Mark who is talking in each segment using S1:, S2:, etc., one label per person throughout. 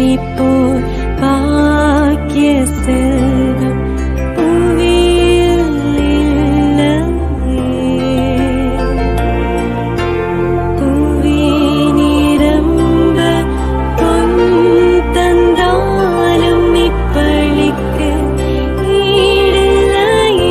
S1: போல் பாக்கிய செல்வம் புவியில் இல்லையே புவி நிரம்ப பொன் தந்தாலும் இப்பழிக்கு ஈடில்லையே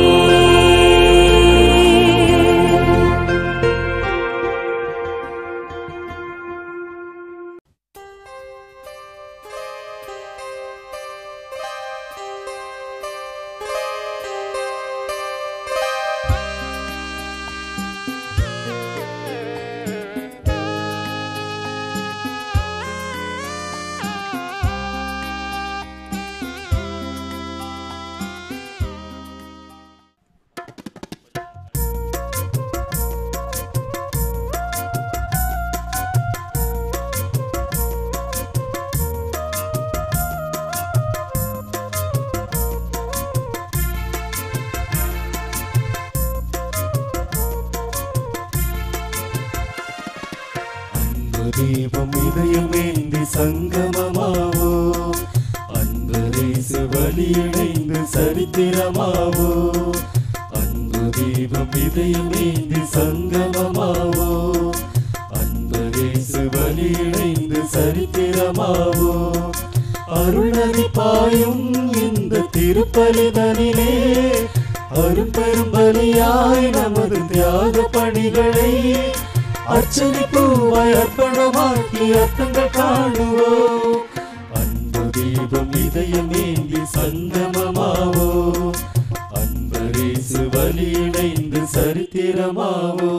S2: அன்பு தீபம் இதயமேந்தி சங்கமமாவோ அன்பு தேசு வழியடைந்து சரித்திரமாவோ அன்பு தீபம் இதயமேந்தி சங்கமமாவோ அன்பு தேசு வழியடைந்து சரித்திரமாவோ அருள்நதி பாயும் இந்த திருப்பலிதனிலே அரும்பெரும் பலியாய் நமது தியாக பணிகளை அர்ச்சனை பூவாய் அர்ப்பணமாக்கி அர்த்தங்கள் காணுவோம் அன்பு தீபம் இதயம் ஏந்தி சங்கமமாவோ அன்பரேசு வழியிணைந்து சரித்திரமாவோ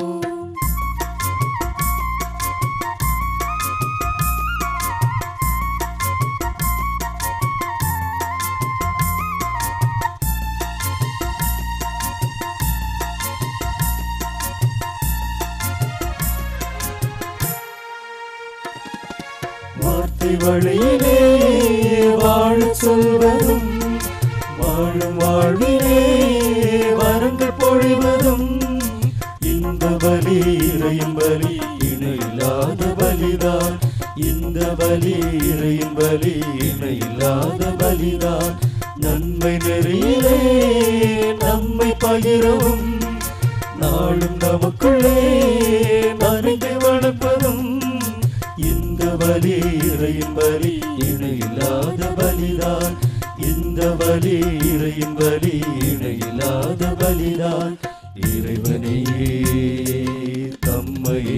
S2: வார்த்தை வழியிலே வாழ சொல்வதும் வாழும் வாழ்விலே வரங்கள் பொழிவதும் இந்த பலி இறையின் பலி இணையில்லாத பலிதான் இந்த பலி இறையின் பலி இணையில்லாத பலிதான் நன்மை நெறியிலே நம்மை பகிரவும் நாளும் நமக்குள்ளே மறைந்து வளர்ப்பதும் இந்த பலி இறையின் பலி இணையில்லாத பலிதான் இந்த பலி இறையின் பலி இணையில்லாத பலிதான் இறைவனே தம்மையே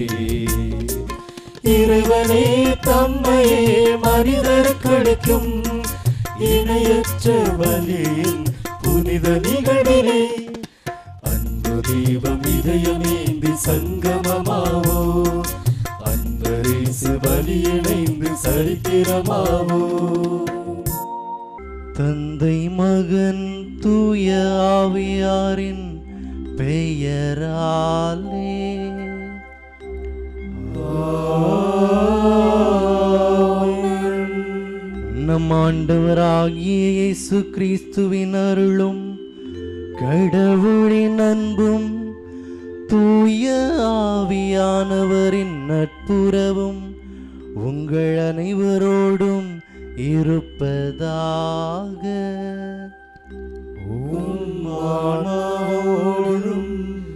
S2: இறைவனே தம்மையே மனிதருக்களிக்கும் இணையற்ற பலியின் புனித நிகழ்விலே அன்பு தீபம் இதயமேந்தி சங்கமமாவோ அன்பரேசு பலியிணைந்து சரித்திரமாவோ
S3: தந்தை மகன் தூய ஆவியாரின் பெயராலே நம் ஆண்டவராகிய இயேசு கிறிஸ்துவின் அருளும் கடவுளின் அன்பும் தூய ஆவியானவரின் நட்புறவும் உங்கள் அனைவரோடும் இருப்பதாக
S2: உம்மானாவோடும்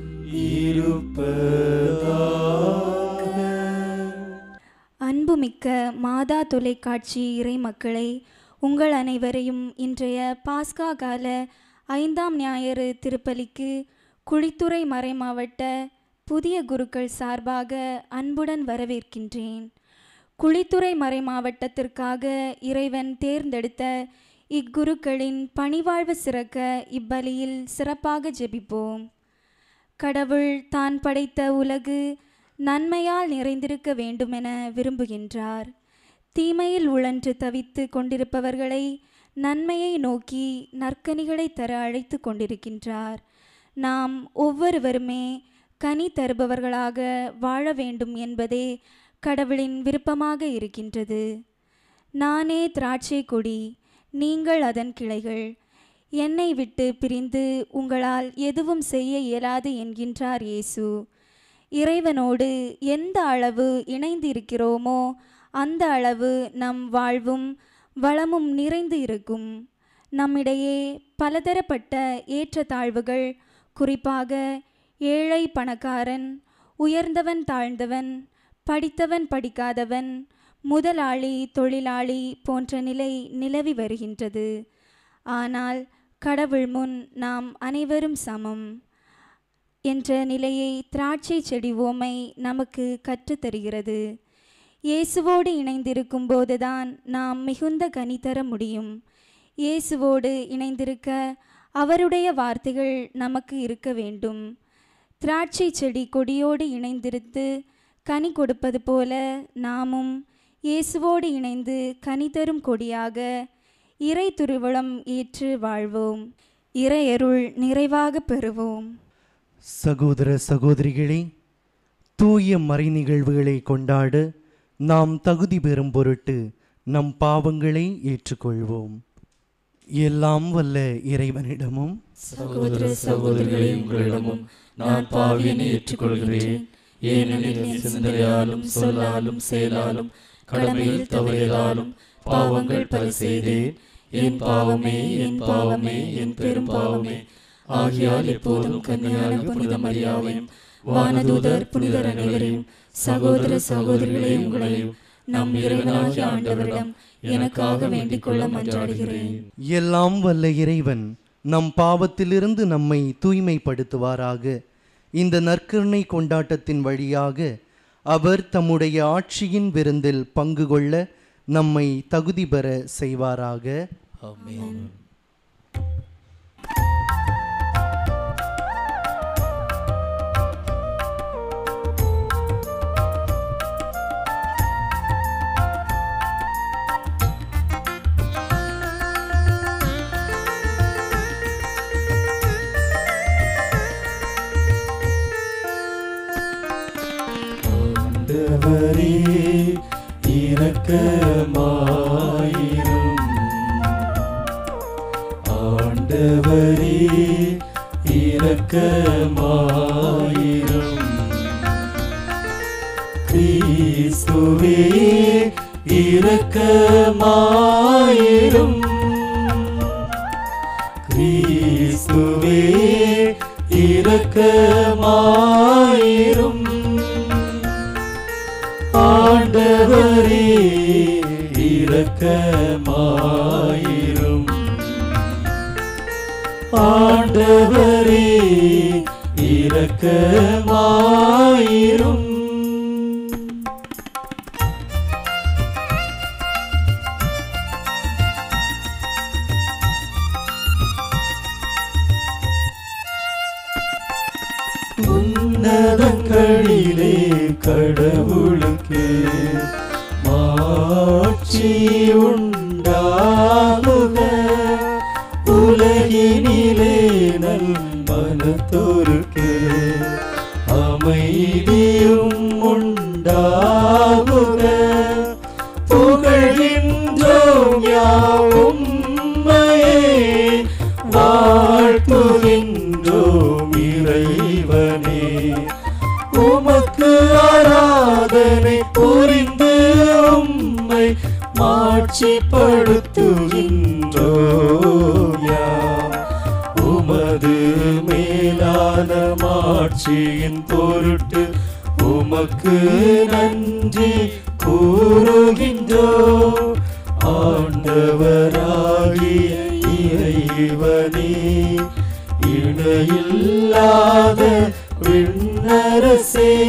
S2: இருப்பதாக
S4: அன்புமிக்க மாதா தொலைக்காட்சி இறை மக்களை உங்கள் அனைவரையும் இன்றைய பாஸ்கா கால ஐந்தாம் ஞாயிறு திருப்பலிக்கு குழித்துறை மறைமாவட்ட புதிய குருக்கள் சார்பாக அன்புடன் வரவேற்கின்றேன் குழித்துறை மறைமாவட்டத்திற்காக இறைவன் தேர்ந்தெடுத்த இக்குருக்களின் பணிவாழ்வு சிறக்க இப்பலியில் சிறப்பாக ஜெபிப்போம் கடவுள் தான் படைத்த உலகு நன்மையால் நிறைந்திருக்க வேண்டுமென விரும்புகின்றார் தீமையில் உழன்று தவித்து கொண்டிருப்பவர்களை நன்மையை நோக்கி நற்கனிகளை தர அழைத்து கொண்டிருக்கின்றார் நாம் ஒவ்வொருவருமே கனி தருபவர்களாக வாழ வேண்டும் என்பதே கடவுளின் விருப்பமாக இருக்கின்றது நானே திராட்சை கொடி நீங்கள் அதன் கிளைகள் என்னை விட்டு பிரிந்து உங்களால் எதுவும் செய்ய இயலாது என்கின்றார் இயேசு இறைவனோடு எந்த அளவு இணைந்திருக்கிறோமோ அந்த அளவு நம் வாழ்வும் வளமும் நிறைந்து இருக்கும் நம்மிடையே பலதரப்பட்ட ஏற்றத்தாழ்வுகள் குறிப்பாக ஏழை பணக்காரன் உயர்ந்தவன் தாழ்ந்தவன் படித்தவன் படிக்காதவன் முதலாளி தொழிலாளி போன்ற நிலை நிலவி வருகின்றது ஆனால் கடவுள் முன் நாம் அனைவரும் சமம் என்ற நிலையை திராட்சை செடி ஓமை நமக்கு கற்றுத்தருகிறது இயேசுவோடு இணைந்திருக்கும் போதுதான் நாம் மிகுந்த கனி தர முடியும் இயேசுவோடு இணைந்திருக்க அவருடைய வார்த்தைகள் நமக்கு இருக்க வேண்டும் திராட்சை செடி கொடியோடு இணைந்திருத்து கனி கொடுப்பது போல நாமும் இயேசுவோடு இணைந்து கனி தரும் கொடியாக இறை துருவளம் ஏற்று வாழ்வோம் இறையருள் நிறைவாக பெறுவோம்
S3: சகோதர சகோதரிகளே தூய மறை நிகழ்வுகளை கொண்டாட நாம் தகுதி பெறும் பொருட்டு நம் பாவங்களை ஏற்றுக்கொள்வோம் எல்லாம் வல்ல இறைவனிடமும்
S2: சகோதர சகோதரிகளே உங்களிடமும் நான் பாவியனை ஏற்றுக்கொள்கிறேன் ஏனெனில் என் சிந்தனையாலும் சொல்லாலும் செயலாலும் கடமையில் தவறியதாலும் பாவங்கள் பல செய்தேன் என் பாவமே என் பாவமே என் பெரும் பாவமே ஆகியால் எப்போதும் கன்னியான புனித மரியாவையும் வானதூதர் புனிதர் அனைவரையும் சகோதர சகோதரிகளே உங்களையும் நம் இறைவனாகிய ஆண்டவரிடம் எனக்காக வேண்டிக் கொள்ள மன்றாடுகிறேன்
S3: எல்லாம் வல்ல இறைவன் நம் பாவத்திலிருந்து நம்மை தூய்மைப்படுத்துவாராக இந்த நற்கருணை கொண்டாட்டத்தின் வழியாக அவர் தம்முடைய ஆட்சியின் விருந்தில் பங்கு கொள்ள நம்மை தகுதி பெற செய்வாராக
S2: ஆமென் ஆண்டவரே இரக்கமாயிரும் ஆண்டவரே இரக்கமாயிரும் கிறிஸ்துவே இரக்கமாயிரும் கிறிஸ்துவே இரக்கமாயிரும் ஆண்டவரே இரக்கமாயிரும் ஆண்டவரே இரக்கமாயிரும் உன்னதங்களிலே கடவுளுக்கு மாட்சி உண்டாகுக உலகினிலே நல் மனத்தோருக்கு அமைதியும் உண்டாகுக புகழ்கின்றோம் யாவும் வாழ்த்துகின்றோம் இறைவனே உமக்கு ஆராதனை புரிந்து உம்மை மாட்சிப்படுத்துகின்றோம் யாம் உமது மேலான மாட்சியின் பொருட்டு உமக்கு நன்றி கூறுகின்றோ ஆண்டவராகிய இறைவனே இணையில்லாத விண்ணரசே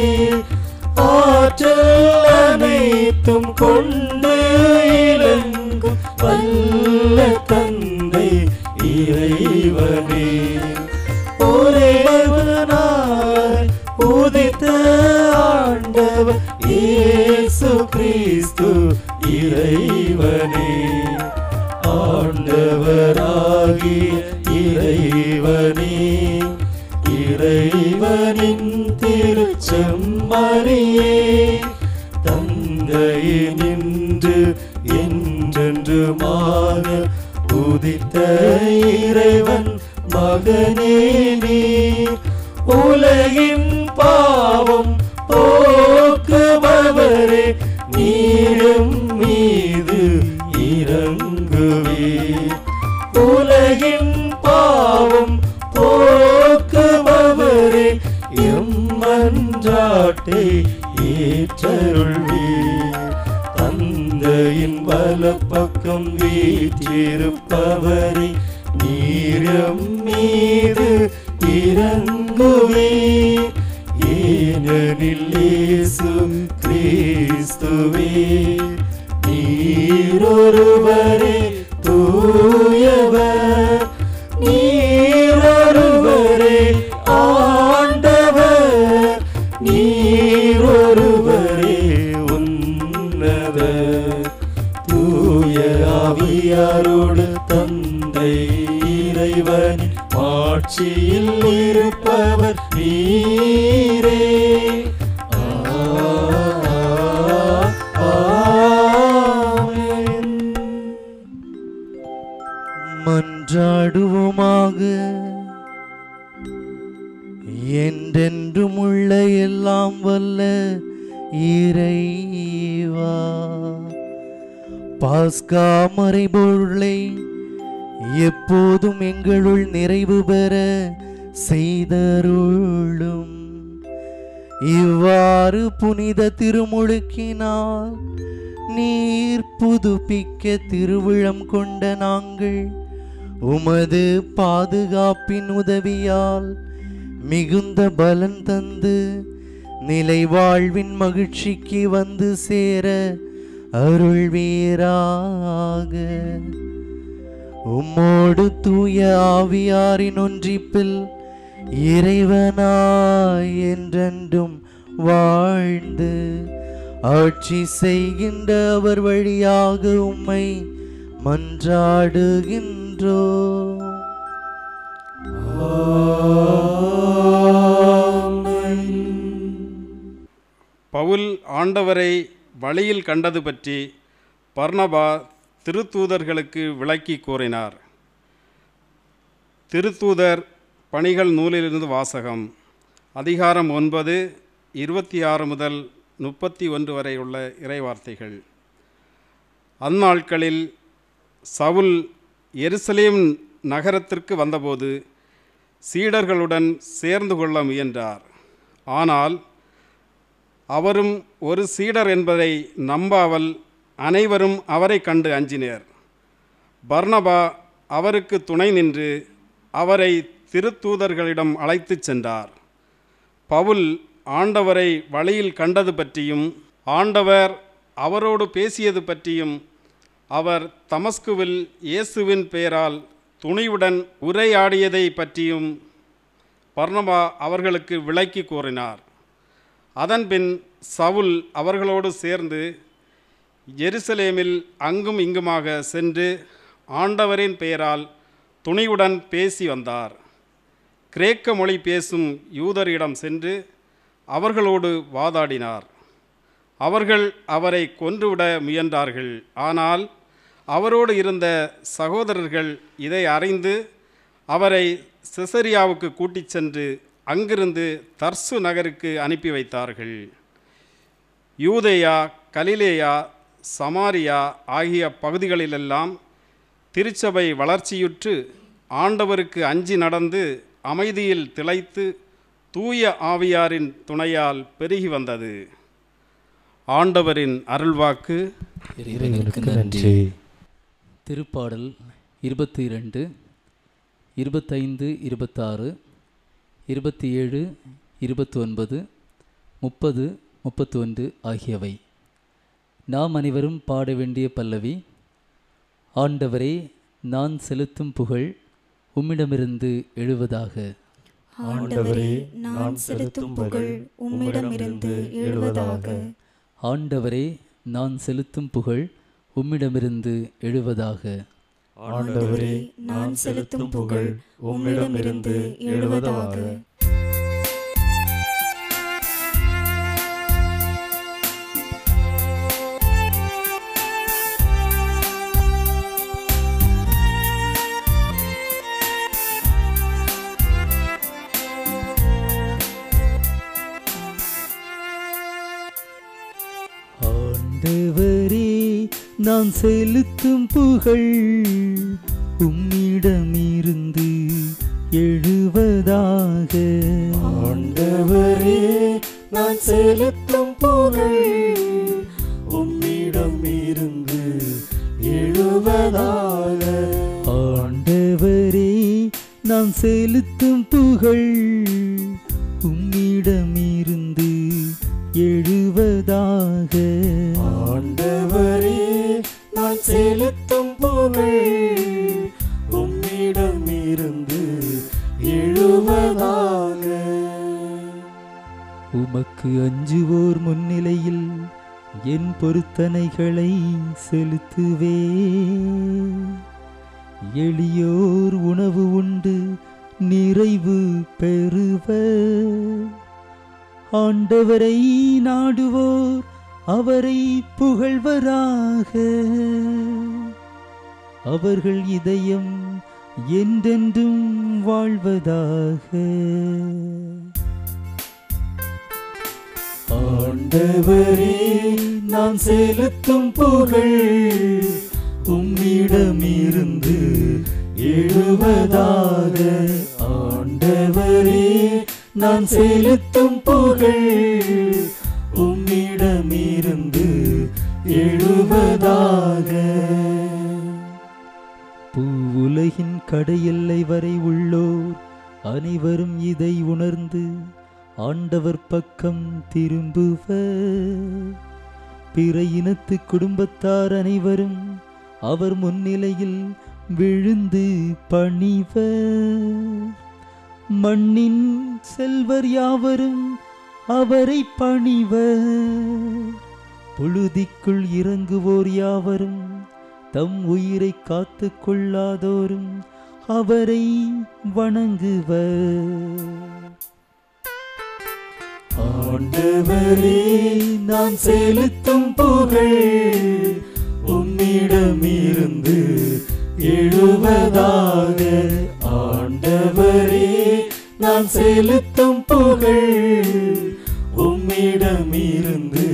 S2: ஆற்றல் அனைத்தும் கொண்டு இலங்கும் வல்ல தந்தை இறைவனே ஒரேவனாய் உதித்த ஆண்டவர் இயேசு கிறிஸ்து இறைவனே ஆண்டவராகிய இறைவனே இறைவனின் திருச்செம்மறியே தந்தை நின்று என்றென்றுமாக உதித்த இறைவன் மகனே நீ உலகின் பாவம் போக்குபவரே நீரும் மீது இறங்குவீர் உலகின் பாவம் போக்குபவரே எம்மன்றாட்டை ஏற்றருள்வீர் தந்தையின் வலப்பக்கம் வீற்றிருப்பவரை நீரம் மீது இறங்குவீர் ஏனெனில் இயேசு கிறிஸ்துவே நீரொருவரே தூயவர் நீரொருவரே ஆண்டவர் நீரொருவரே உன்னதர் தூய ஆவியாரோடு தந்தை இறைவன் ஆட்சியில் இருப்பவர் நீரே ஆமென்.
S3: மன்றாடுவோமாக என்றென்றும் உள்ள எல்லாம் வல்ல இறைவா பாஸ்கா மறைபொருளை எப்போதும் எங்களுள் நிறைவு பெற செய்தருளும் இவ்வாறு புனித திருமுழுக்கினால் நீர் புதுப்பிக்க திருவிழம் கொண்ட நாங்கள் உமது பாதுகாப்பின் உதவியால் மிகுந்த பலன் தந்து நிலை வாழ்வின் மகிழ்ச்சிக்கு வந்து சேர அருள்வீராக உம்மோடு தூய ஆவியாரின் ஒன்றிப்பில் இறைவனாய் என்றென்றும் வாழ்ந்து ஆட்சி செய்கின்ற அவர் வழியாக உம்மை மன்றாடுகின்றோ
S5: பவுல் ஆண்டவரை வழியில் கண்டது பற்றி பர்னபா திருத்தூதர்களுக்கு விளக்கி கூறினார் திருத்தூதர் பணிகள் நூலிலிருந்து வாசகம் அதிகாரம் ஒன்பது இருபத்தி ஆறு முதல் முப்பத்தி ஒன்று வரை உள்ள இறைவார்த்தைகள் அந்நாட்களில் சவுல் எருசலேம் நகரத்திற்கு வந்தபோது சீடர்களுடன் சேர்ந்து கொள்ள முயன்றார் ஆனால் அவரும் ஒரு சீடர் என்பதை நம்பாமல் அனைவரும் அவரை கண்டு அஞ்சினர் பர்னபா அவருக்கு துணை நின்று அவரை திருத்தூதர்களிடம் அழைத்துச் சென்றார் பவுல் ஆண்டவரை வழியில் கண்டது பற்றியும் ஆண்டவர் அவரோடு பேசியது பற்றியும் அவர் தமஸ்குவில் இயேசுவின் பெயரால் துணிவுடன் உரையாடியதை பற்றியும் பர்னபா அவர்களுக்கு விளக்கி கூறினார் அதன்பின் சவுல் அவர்களோடு சேர்ந்து எருசலேமில் அங்கும் இங்குமாக சென்று ஆண்டவரின் பெயரால் துணிவுடன் பேசி வந்தார் கிரேக்க மொழி பேசும் யூதரிடம் சென்று அவர்களோடு வாதாடினார் அவர்கள் அவரை கொன்றுவிட முயன்றார்கள் ஆனால் அவரோடு இருந்த சகோதரர்கள் இதை அறிந்து அவரை சிசரியாவுக்கு கூட்டிச் சென்று அங்கிருந்து தர்சு நகருக்கு அனுப்பி வைத்தார்கள் யூதேயா கலிலேயா சமாரியா ஆகிய பகுதிகளிலெல்லாம் திருச்சபை வளர்ச்சியுற்று ஆண்டவருக்கு அஞ்சி நடந்து அமைதியில் திளைத்து தூய ஆவியாரின் துணையால் பெருகி வந்தது ஆண்டவரின் அருள்வாக்கு
S2: இறைவனுக்கு நன்றி
S6: திருப்பாடல் இருபத்தி இரண்டு இருபத்தைந்து இருபத்தாறு இருபத்தி ஏழு இருபத்தி ஒன்பது முப்பது முப்பத்தி ஒன்று ஆகியவை நாம் அனைவரும் பாட வேண்டிய பல்லவி ஆண்டவரே நான் செலுத்தும் புகழ் உம்மிடமிருந்து எழுவதாக
S2: ஆண்டவரே நான் செலுத்தும் புகழ் உம்மிடமிருந்து எழுவதாக
S6: ஆண்டவரே நான் செலுத்தும் புகழ் உம்மிடமிருந்து எழுவதாக
S2: ஆண்டவரே நான் செலுத்தும் புகழ் உம்மிடமிருந்து எழுவதாக
S6: ஆண்டவரே நான் செலுத்தும் புகழ் உம்மிடமிருந்து எழுவதாக
S2: ஆண்டவரே நான் செலுத்தும் புகழ் உம்மிடம் இருந்து எழுவதாக
S6: ஆண்டவரே நான் செலுத்தும் புகழ் உம்மிடமிருந்து எழுவதாக
S2: ஆண்டவரே நான் செலுத்தும் புகழ் உம்மிடம் இருந்து எழுவதாக
S6: உமக்கு அஞ்சுவோர் முன்னிலையில் என் பொருத்தனைகளை செலுத்துவே எளியோர் உணவு உண்டு நிறைவு பெறுவ ஆண்டவரை நாடுவோர் அவரை புகழ்வராக அவர்கள் இதயம் என்றென்றும் வாழ்வதாக
S2: ஆண்டவரே நான் செலுத்தும் புகழ் உம்மிடமிருந்து எழுவதாக ஆண்டவரே நான் செலுத்தும் புகழ் உம்மிடமிருந்து எழுவதாக
S6: பூவுலகின் கடையெல்லை வரை உள்ளோர் அனைவரும் இதை உணர்ந்து ஆண்டவர் பக்கம் திரும்புவர் பிற இனத்து குடும்பத்தார் அனைவரும் அவர் முன்னிலையில் விழுந்து பணிவர் மண்ணின் செல்வர் யாவரும் அவரை பணிவர் புழுதிக்குள் இறங்குவோர் யாவரும் தம் உயிரை காத்து கொள்ளாதோரும் அவரை வணங்குவர்
S2: ஆண்டவரே நான் செலுத்தும் புகழ் உம்மிடமிருந்து எழுவதாக ஆண்டவரே நான் செலுத்தும் புகழ் உம்மிடமிருந்து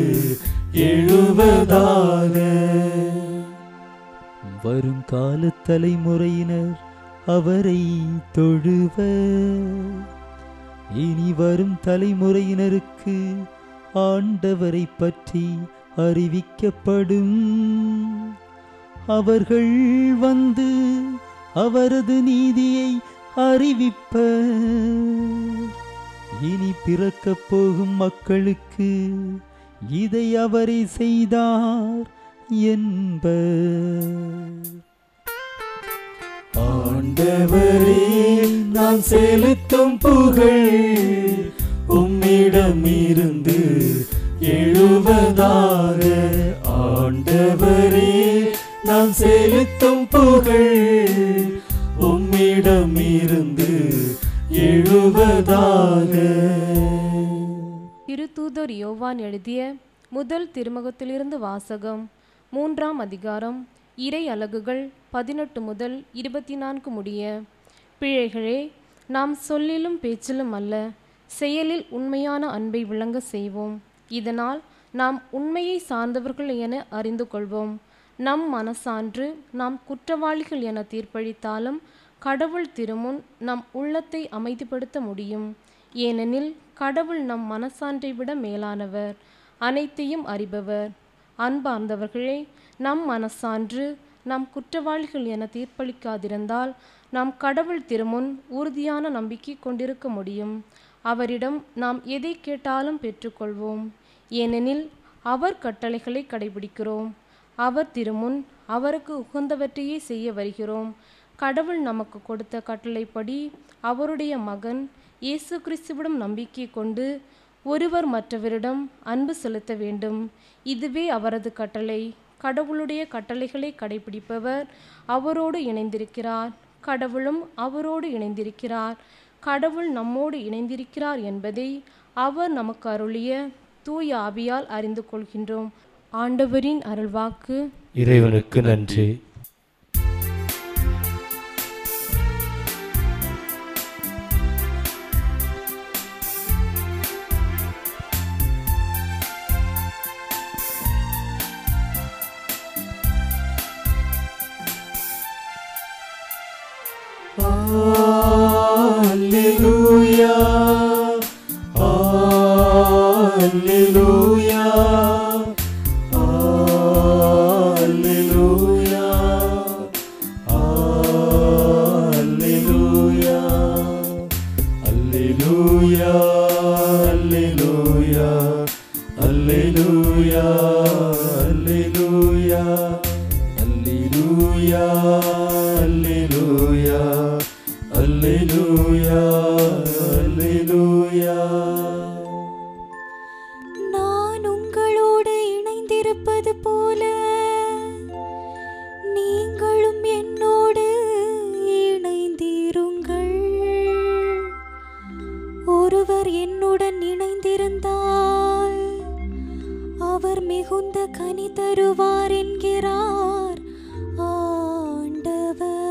S2: எழுவதாக
S6: வரும் கால தலைமுறையினர் அவரை தொழுவர் இனி வரும் தலைமுறையினருக்கு ஆண்டவரை பற்றி அறிவிக்கப்படும் அவர்கள் வந்து அவரது நீதியை அறிவிப்பர் இனி பிறக்கப் போகும் மக்களுக்கு இதை அவரே செய்தார் என்பர்
S2: ஆண்டவரே நான் செலுத்தும் புகழ் உம்மிடமிருந்து எழுவதாக ஆண்டவரே நான் செலுத்தும் புகழ் உம்மிடமிருந்து எழுவதாக
S7: திருத்தூதர் யோவான் எழுதிய முதல் திருமுகத்திலிருந்து வாசகம் மூன்றாம் அதிகாரம் இறை அலகுகள் பதினெட்டு முதல் இருபத்தி நான்கு முடிய பிழைகளே நாம் சொல்லிலும் பேச்சிலும் அல்ல செயலில் உண்மையான அன்பை விளங்க செய்வோம் இதனால் நாம் உண்மையை சார்ந்தவர்கள் என அறிந்து கொள்வோம் நம் மனசான்று நாம் குற்றவாளிகள் என தீர்ப்பளித்தாலும் கடவுள் திருமுன் நம் உள்ளத்தை அமைதிப்படுத்த முடியும் ஏனெனில் கடவுள் நம் மனசான்றை விட மேலானவர் அனைத்தையும் அறிபவர் அன்பார்ந்தவர்களே நம் மனசான்று நாம் குற்றவாளிகள் என தீர்ப்பளிக்காதிருந்தால் நாம் கடவுள் திருமுன் உறுதியான நம்பிக்கை கொண்டிருக்க முடியும் அவரிடம் நாம் எதை கேட்டாலும் பெற்றுக்கொள்வோம் ஏனெனில் அவர் கட்டளைகளை கடைபிடிக்கிறோம் அவர் திருமுன் அவருக்கு உகந்தவற்றையே செய்ய வருகிறோம் கடவுள் நமக்கு கொடுத்த கட்டளைப்படி அவருடைய மகன் இயேசு கிறிஸ்துவிடம் நம்பிக்கை கொண்டு ஒருவர் மற்றவரிடம் அன்பு செலுத்த வேண்டும் இதுவே அவரது கட்டளை கடவுளுடைய கட்டளைகளை கடைபிடிப்பவர் அவரோடு இணைந்திருக்கிறார் கடவுளும் அவரோடு இணைந்திருக்கிறார் கடவுள் நம்மோடு இணைந்திருக்கிறார் என்பதை அவர் நமக்கு அருளிய தூய ஆவியால் அறிந்து கொள்கின்றோம் ஆண்டவரின் அருள்வாக்கு
S2: இறைவனுக்கு நன்றி Alleluia. Alleluia. Alleluia. Alleluia. Alleluia. Alleluia. Alleluia. Alleluia. Alleluia. Alleluia. Alleluia. Alleluia.
S4: நான் உங்களோடு இணைந்திருப்பது போல நீங்களும் என்னோடு இணைந்திருங்கள் ஒருவர் என்னுடன் இணைந்திருந்தால் அவர் மிகுந்த கனி தருவார் என்கிறார் ஆண்டவர்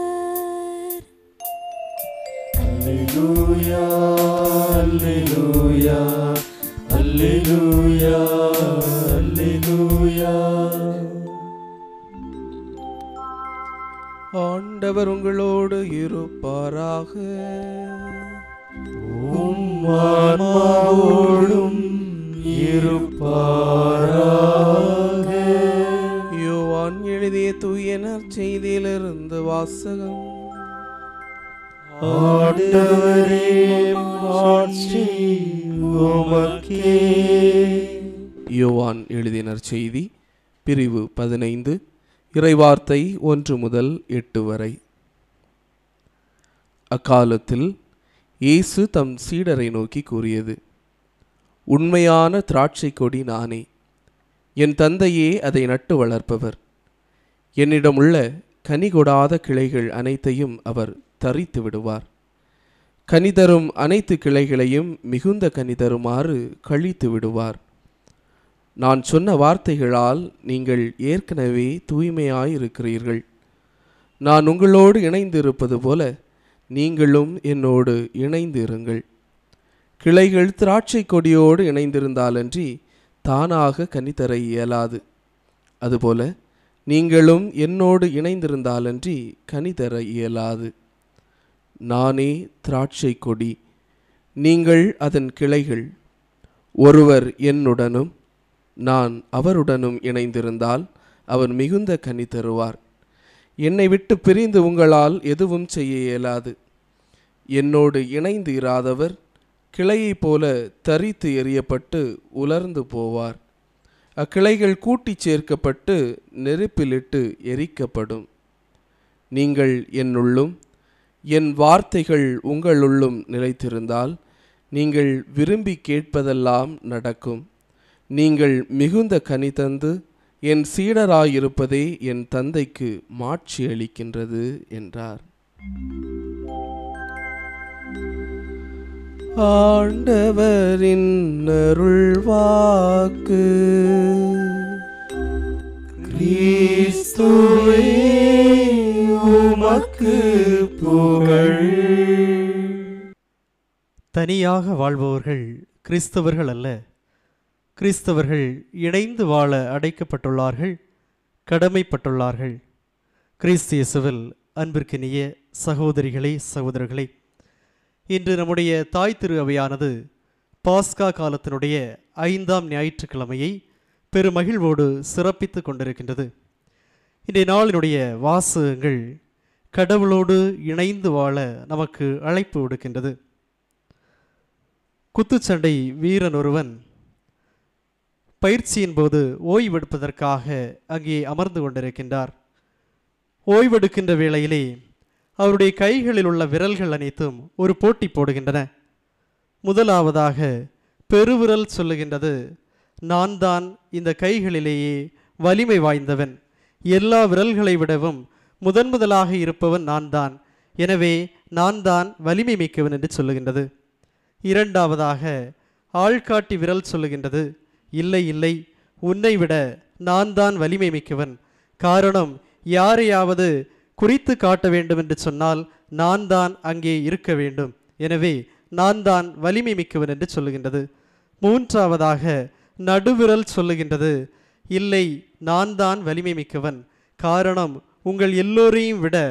S2: Alleluia. Alleluia. Alleluia. Alleluia.
S3: ஆண்டவர் உங்களோடு இருப்பாராக
S2: உம் ஆன்மாவோடும் இருப்பாராக
S3: யோவான் எழுதிய தூயனர் செய்தியிலிருந்து வாசகம்
S2: ஆண்டவரே மாட்சி உமக்கே
S3: யோவான் எழுதினர் செய்தி பிரிவு பதினைந்து இறைவார்த்தை ஒன்று முதல் எட்டு வரை அக்காலத்தில் இயேசு தம் சீடரை நோக்கி கூறியது உண்மையான திராட்சை கொடி நானே என் தந்தையே அதை நட்டு வளர்ப்பவர் என்னிடமுள்ள கனி கொடாத கிளைகள் அனைத்தையும் அவர் தரித்து விடுவார் கனி தரும் அனைத்து கிளைகளையும் மிகுந்த கனி தருமாறு கழித்து விடுவார் நான் சொன்ன வார்த்தைகளால் நீங்கள் ஏற்கனவே தூய்மையாயிருக்கிறீர்கள் நான் உங்களோடு இணைந்திருப்பது போல நீங்களும் என்னோடு இணைந்து இருங்கள் கிளைகள் திராட்சை கொடியோடு இணைந்திருந்தாலன்றி தானாக கனி தர இயலாது அதுபோல நீங்களும் என்னோடு இணைந்திருந்தாலன்றி கனி தர இயலாது நானே திராட்சை கொடி நீங்கள் அதன் கிளைகள் ஒருவர் என்னுடனும் நான் அவருடனும் இணைந்திருந்தால் அவர் மிகுந்த கனி தருவார் என்னை விட்டு பிரிந்து உங்களால் எதுவும் செய்ய இயலாது என்னோடு இணைந்து இராதவர் கிளையைப் போல தரித்து எறியப்பட்டு உலர்ந்து போவார் அக்கிளைகள் கூட்டிச் சேர்க்கப்பட்டு நெருப்பிலிட்டு எரிக்கப்படும் நீங்கள் என்னுள்ளும் என் வார்த்தைகள் உங்களுள்ளும் நிலைத்திருந்தால் நீங்கள் விரும்பி கேட்பதெல்லாம் நடக்கும் நீங்கள் மிகுந்த கனி தந்து என் சீடராயிருப்பதே என் தந்தைக்கு மாட்சி அளிக்கின்றது என்றார் ஆண்டவரின் அருள் வாக்கு
S2: கிறிஸ்துவே உமக்கு புகழ்
S8: தனியாக வாழ்பவர்கள் கிறிஸ்தவர்கள் அல்ல கிறிஸ்தவர்கள் இணைந்து வாழ அடைக்கப்பட்டுள்ளார்கள் கடமைப்பட்டுள்ளார்கள் கிறிஸ்து இயேசுவில் அன்பிற்கினிய சகோதரிகளே சகோதரர்களே இன்று நம்முடைய தாய் திரு அவையானது பாஸ்கா காலத்தினுடைய ஐந்தாம் ஞாயிற்றுக்கிழமையை பெருமகிழ்வோடு சிறப்பித்து கொண்டிருக்கின்றது இன்றைய நாளினுடைய வாசகங்கள் கடவுளோடு இணைந்து வாழ நமக்கு அழைப்பு விடுக்கின்றது குத்துச்சண்டை வீரன் ஒருவன் பயிற்சியின் போது ஓய்வெடுப்பதற்காக அங்கே அமர்ந்து கொண்டிருக்கின்றார் ஓய்வெடுக்கின்ற வேளையிலே அவருடைய கைகளில் உள்ள விரல்கள் அனைத்தும் ஒரு போட்டி போடுகின்றன முதலாவதாக பெருவிரல் சொல்லுகின்றது நான் தான் இந்த கைகளிலேயே வலிமை வாய்ந்தவன் எல்லா விரல்களை விடவும் முதன் முதலாக இருப்பவன் நான் தான் எனவே நான் தான் வலிமை மிக்கவன் என்று சொல்லுகின்றது இரண்டாவதாக ஆள்காட்டி விரல் சொல்லுகின்றது இல்லை இல்லை உன்னை விட நான் தான் வலிமை மிக்கவன் காரணம் யாரையாவது குறித்து காட்ட வேண்டும் என்று சொன்னால் நான் தான் அங்கே இருக்க வேண்டும் எனவே நான் தான் வலிமை மிக்கவன் என்று சொல்லுகின்றது மூன்றாவதாக நடுவிரல் சொல்லுகின்றது இல்லை நான் தான் வலிமை மிக்கவன் காரணம் உங்கள் எல்லோரையும் விட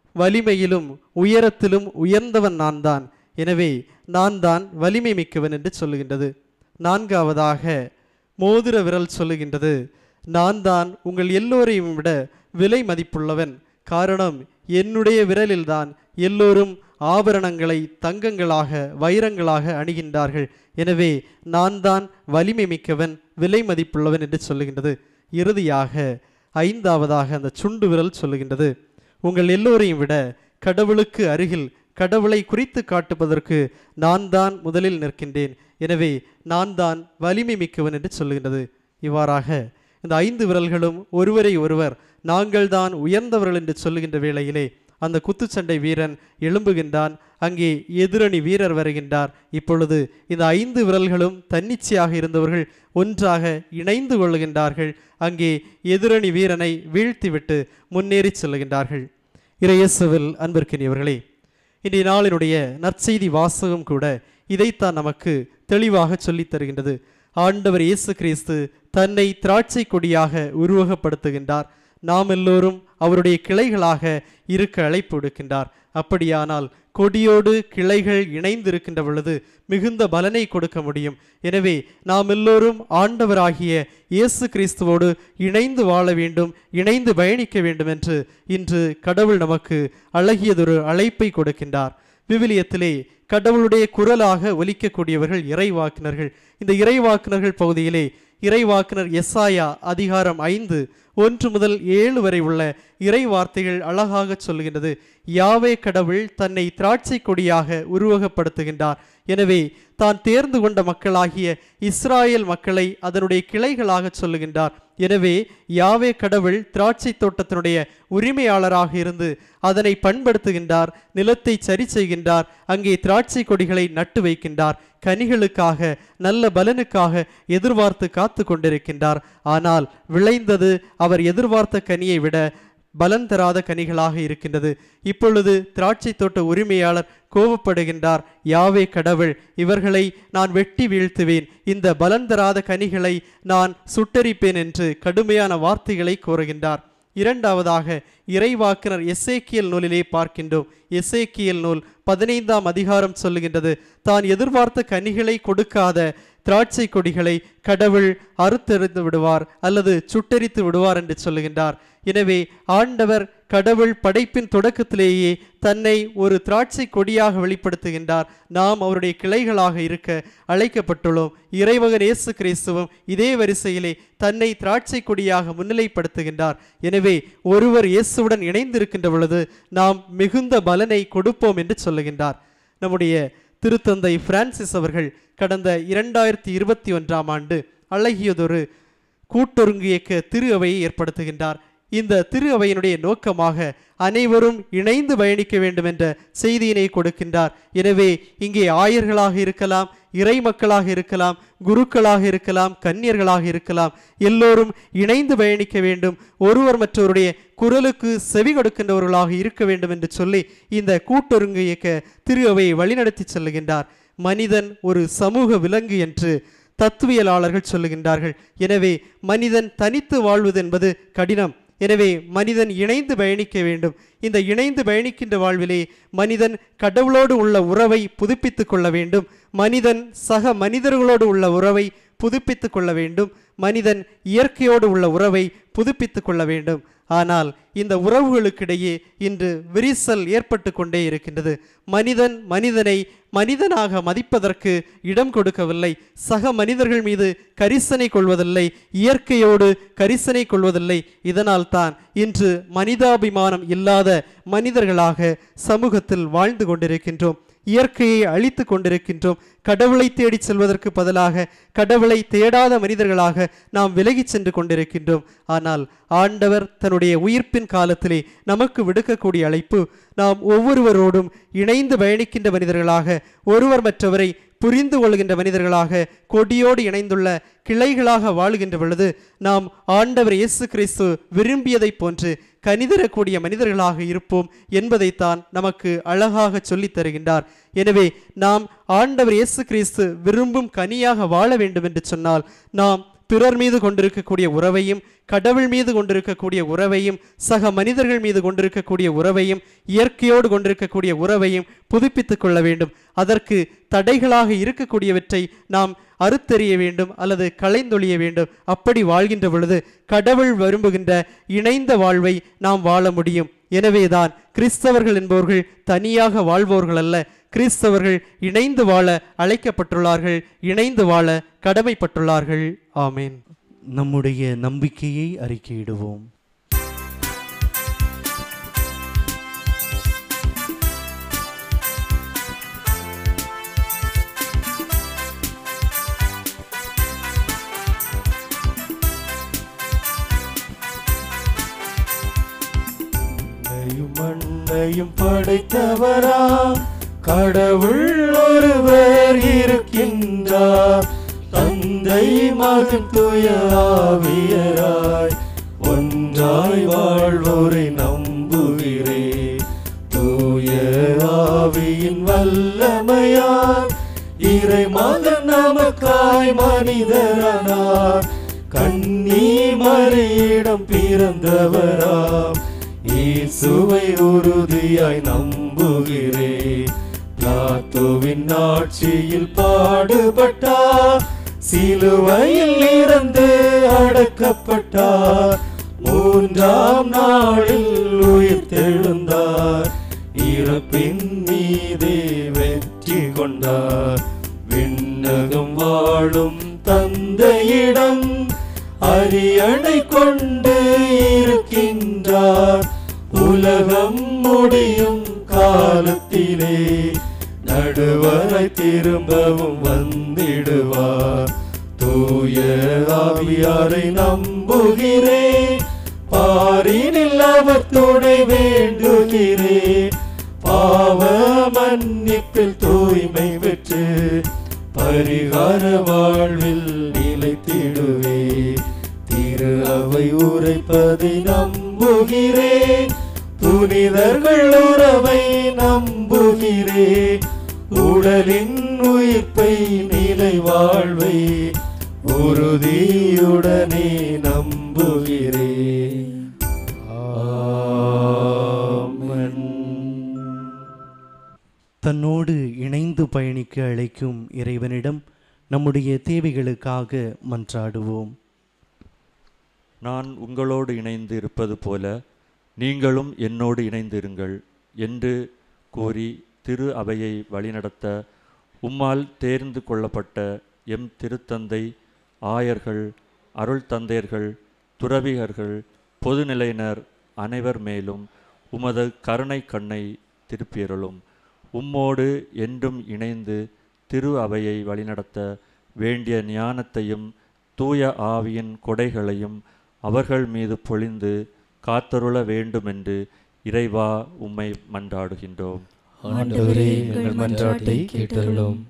S8: வலிமையிலும் உயரத்திலும் உயர்ந்தவன் நான் தான் எனவே நான் தான் வலிமை மிக்கவன் என்று சொல்லுகின்றது நான்காவதாக மோதிர விரல் சொல்லுகின்றது நான் தான் உங்கள் எல்லோரையும் விட விலை மதிப்புள்ளவன் காரணம் என்னுடைய விரலில்தான் எல்லோரும் ஆபரணங்களை தங்கங்களாக வைரங்களாக அணிகின்றார்கள் எனவே நான் தான் வலிமை மிக்கவன் விலை மதிப்புள்ளவன் என்று சொல்லுகின்றது இறுதியாக ஐந்தாவதாக அந்த சுண்டு விரல் சொல்லுகின்றது உங்கள் எல்லோரையும் விட கடவுளுக்கு அருகில் கடவுளை குறித்து காட்டுவதற்கு நான் தான் முதலில் நிற்கின்றேன் எனவே நான் தான் வலிமை மிக்கவன் என்று சொல்லுகின்றது இவ்வாறாக இந்த ஐந்து விரல்களும் ஒருவரை ஒருவர் நாங்கள் தான் உயர்ந்தவர்கள் என்று சொல்லுகின்ற வேளையிலே அந்த குத்துச்சண்டை வீரன் எழும்புகின்றான் அங்கே எதிரணி வீரர் வருகின்றார் இப்பொழுது இந்த ஐந்து விரல்களும் தன்னிச்சையாக இருந்தவர்கள் ஒன்றாக இணைந்து கொள்ளுகின்றார்கள் அங்கே எதிரணி வீரனை வீழ்த்திவிட்டு முன்னேறி செல்லுகின்றார்கள் இறையேசுவில் அன்பிற்கினியவர்களே இன்றைய நாளினுடைய நற்செய்தி வாசகம் கூட இதைத்தான் நமக்கு தெளிவாக சொல்லித் தருகின்றது ஆண்டவர் இயேசு கிறிஸ்து தன்னை திராட்சை கொடியாக உருவகப்படுத்துகின்றார் நாம் எல்லோரும் அவருடைய கிளைகளாக இருக்க அழைப்பு விடுக்கின்றார் அப்படியானால் கொடியோடு கிளைகள் இணைந்திருக்கின்ற பொழுது மிகுந்த பலனை கொடுக்க முடியும் எனவே நாம் எல்லோரும் ஆண்டவராகிய இயேசு கிறிஸ்துவோடு இணைந்து வாழ வேண்டும் இணைந்து பயணிக்க வேண்டும் என்று இன்று கடவுள் நமக்கு அழகியதொரு அழைப்பை கொடுக்கின்றார் விவிலியத்திலே கடவுளுடைய குரலாக ஒலிக்கக்கூடியவர்கள் இறைவாக்கினர்கள் இந்த இறைவாக்கினர்கள் பகுதியிலே இறைவாக்கினர் எஸ்ஆயா அதிகாரம் ஐந்து ஒன்று முதல் ஏழு வரை உள்ள இறை வார்த்தைகள் அழகாக சொல்லுகின்றது யாவே கடவுள் தன்னை திராட்சை கொடியாக உருவகப்படுத்துகின்றார் எனவே தான் தேர்ந்து கொண்ட மக்களாகிய இஸ்ராயேல் மக்களை அதனுடைய கிளைகளாக சொல்லுகின்றார் எனவே யாவே கடவுள் திராட்சை தோட்டத்தினுடைய உரிமையாளராக இருந்து அதனை பண்படுத்துகின்றார் நிலத்தை சரி செய்கின்றார் அங்கே திராட்சை கொடிகளை நட்டு வைக்கின்றார் கனிகளுக்காக நல்ல பலனுக்காக எதிர்பார்த்து காத்து கொண்டிருக்கின்றார் ஆனால் விளைந்தது அவர் எதிர்பார்த்த கனியை விட பலன் தராத கனிகளாக இருக்கின்றது இப்பொழுது திராட்சை தோட்ட உரிமையாளர் கோபப்படுகின்றார் யாவே கடவுள் இவர்களை நான் வெட்டி வீழ்த்துவேன் இந்த பலன் தராத கனிகளை நான் சுட்டரிப்பேன் என்று கடுமையான வார்த்தைகளை கூறுகின்றார் இரண்டாவதாக இறைவாக்கினர் எசேக்கியல் நூலிலே பார்க்கின்றோம் எசேக்கியல் நூல் பதினைந்தாம் அதிகாரம் சொல்லுகின்றது தான் எதிர்பார்த்த கனிகளை கொடுக்காத திராட்சை கொடிகளை கடவுள் அறுத்தெறிந்து விடுவார் அல்லது சுட்டெரித்து விடுவார் என்று சொல்லுகின்றார் எனவே ஆண்டவர் கடவுள் படைப்பின் தொடக்கத்திலேயே தன்னை ஒரு திராட்சை கொடியாக வெளிப்படுத்துகின்றார் நாம் அவருடைய கிளைகளாக இருக்க அழைக்கப்பட்டுள்ளோம் இறைமகன் இயேசு கிறிஸ்துவும் இதே வரிசையிலே தன்னை திராட்சை கொடியாக முன்னிலைப்படுத்துகின்றார் எனவே ஒருவர் இயேசுவுடன் இணைந்திருக்கின்ற பொழுது நாம் மிகுந்த பலனை கொடுப்போம் என்று சொல்லுகின்றார் நம்முடைய திருத்தந்தை பிரான்சிஸ் அவர்கள் கடந்த இரண்டாயிரத்தி இருபத்தி ஒன்றாம் ஆண்டு அழகியதொரு கூட்டொருங்கு இயக்க திரு அவையை ஏற்படுத்துகின்றார் இந்த திரு அவையினுடைய நோக்கமாக அனைவரும் இணைந்து பயணிக்க வேண்டும் என்ற செய்தியினை கொடுக்கின்றார் எனவே இங்கே ஆயர்களாக இருக்கலாம் இறை மக்களாக இருக்கலாம் குருக்களாக இருக்கலாம் கன்னியர்களாக இருக்கலாம் எல்லோரும் இணைந்து பயணிக்க வேண்டும் ஒருவர் மற்றவருடைய குரலுக்கு செவி கொடுக்கின்றவர்களாக இருக்க வேண்டும் என்று சொல்லி இந்த கூட்டொருங்கு இயக்க திரு அவையை வழிநடத்தி செல்லுகின்றார் மனிதன் ஒரு சமூக விலங்கு என்று தத்துவியலாளர்கள் சொல்லுகின்றார்கள் எனவே மனிதன் தனித்து வாழ்வது என்பது கடினம் எனவே மனிதன் இணைந்து பயணிக்க வேண்டும் இந்த இணைந்து பயணிக்கின்ற வாழ்விலே மனிதன் கடவுளோடு உள்ள உறவை புதுப்பித்துக் கொள்ள வேண்டும் மனிதன் சக மனிதர்களோடு உள்ள உறவை புதுப்பித்துக் கொள்ள வேண்டும் மனிதன் இயற்கையோடு உள்ள உறவை புதுப்பித்துக் கொள்ள வேண்டும் ஆனால் இந்த உறவுகளுக்கிடையே இன்று விரிசல் ஏற்பட்டு கொண்டே இருக்கின்றது மனிதன் மனிதனை மனிதனாக மதிப்பதற்கு இடம் கொடுக்கவில்லை சக மனிதர்கள் மீது கரிசனை கொள்வதில்லை இயற்கையோடு கரிசனை கொள்வதில்லை இதனால் தான் இன்று மனிதாபிமானம் இல்லாத மனிதர்களாக சமூகத்தில் வாழ்ந்து கொண்டிருக்கின்றோம் இயற்கையை அழித்து கொண்டிருக்கின்றோம் கடவுளை தேடிச் செல்வதற்கு பதிலாக கடவுளை தேடாத மனிதர்களாக நாம் விலகிச் சென்று கொண்டிருக்கின்றோம் ஆனால் ஆண்டவர் தன்னுடைய உயிர்ப்பின் காலத்திலே நமக்கு விடுக்கக்கூடிய அழைப்பு நாம் ஒவ்வொருவரோடும் இணைந்து பயணிக்கின்ற மனிதர்களாக ஒருவர் மற்றவரை புரிந்து கொள்கின்ற மனிதர்களாக கொடியோடு இணைந்துள்ள கிளைகளாக வாழுகின்ற பொழுது நாம் ஆண்டவர் இயேசு கிறிஸ்து விரும்பியதைப் போன்று கனிதரக்கூடிய மனிதர்களாக இருப்போம் என்பதைத்தான் நமக்கு அழகாக சொல்லித் தருகின்றார் எனவே நாம் ஆண்டவர் இயேசு கிறிஸ்து விரும்பும் கனியாக வாழ வேண்டும் என்று சொன்னால் நாம் பிறர் மீது கொண்டிருக்கக்கூடிய உறவையும் கடவுள் மீது கொண்டிருக்கக்கூடிய உறவையும் சக மனிதர்கள் மீது கொண்டிருக்கக்கூடிய உறவையும் இயற்கையோடு கொண்டிருக்கக்கூடிய உறவையும் புதுப்பித்துக் கொள்ள வேண்டும் அதற்கு தடைகளாக இருக்கக்கூடியவற்றை நாம் அறுத்தெறிய வேண்டும் அல்லது களைந்தொழிய வேண்டும் அப்படி வாழ்கின்ற பொழுது கடவுள் விரும்புகின்ற இணைந்த வாழ்வை நாம் வாழ முடியும் எனவேதான் கிறிஸ்தவர்கள் என்பவர்கள் தனியாக வாழ்பவர்கள் அல்ல கிறிஸ்தவர்கள் இணைந்து வாழ அழைக்கப்பட்டுள்ளார்கள் இணைந்து வாழ கடமைப்பட்டுள்ளார்கள் ஆமேன்
S2: நம்முடைய நம்பிக்கையை அறிக்கையிடுவோம் மண்ணையும் மண்ணையும் படைத்தவரா கடவுள் ஒருவர் இருக்கின்றார் தந்தை மகன் துய ஆவியராய் ஒன்றாய் வாழ்வோரை நம்புகிறே தூய ஆவியின் வல்லமையார் இறை மகன் நமக்காய் மனிதரானார் கண்ணி மறியிடம் பிறந்தவராம் இயேசுவை உறுதியாய் நம்புகிறே பிளாத்துவின் ஆட்சியில் பாடுபட்டார் சிலுவையில் இறந்து அடக்கப்பட்டார் மூன்றாம் நாளில் உயிர் தெழுந்தார் இறப்பின் மீதே வெற்றி கொண்டார் விண்ணகம் வாழும் தந்தையிடம் அரியணை கொண்டு இருக்கின்றார் உலகம் முடியும் காலத்திலே நடுவரை திரும்பவும் வந்திடுவார் தூய ஆவியாரை நம்புகிறேன் பாரினில் அவர் துணை வேண்டுகிறேன் பாவ மன்னிப்பில் தூய்மை பெற்று பரிகார வாழ்வில் நிலைத்திடுவே திரு அவை உரைப்பதை நம்புகிறேன் புனிதர்கள் உறவை நம்புகிறேன் உடலின் உயிர்ப்பை நிலை வாழ்வை உறுதியுடனே நம்புகிறேன் ஆமென். தன்னோடு இணைந்து பயணிக்க அழைக்கும் இறைவனிடம் நம்முடைய தேவைகளுக்காக மன்றாடுவோம்
S9: நான் உங்களோடு இணைந்து இருப்பது போல நீங்களும் என்னோடு இணைந்திருங்கள் என்று கூறி திரு அவையை வழிநடத்த உம்மால் தேர்ந்து கொள்ளப்பட்ட எம் திருத்தந்தை ஆயர்கள் அருள் தந்தையர்கள் துறவிகர்கள் பொதுநிலையினர் அனைவர் மேலும் உமது கருணை கண்ணை திருப்பியருளும் உம்மோடு என்றும் இணைந்து திரு அவையை வழிநடத்த வேண்டிய ஞானத்தையும் தூய ஆவியின் கொடைகளையும் அவர்கள் மீது பொழிந்து காத்தருள வேண்டுமென்று இறைவா உம்மை மன்றாடுகின்றோம்
S2: ஆண்டவரே எங்கள் மன்றாட்டை கேட்டருளும்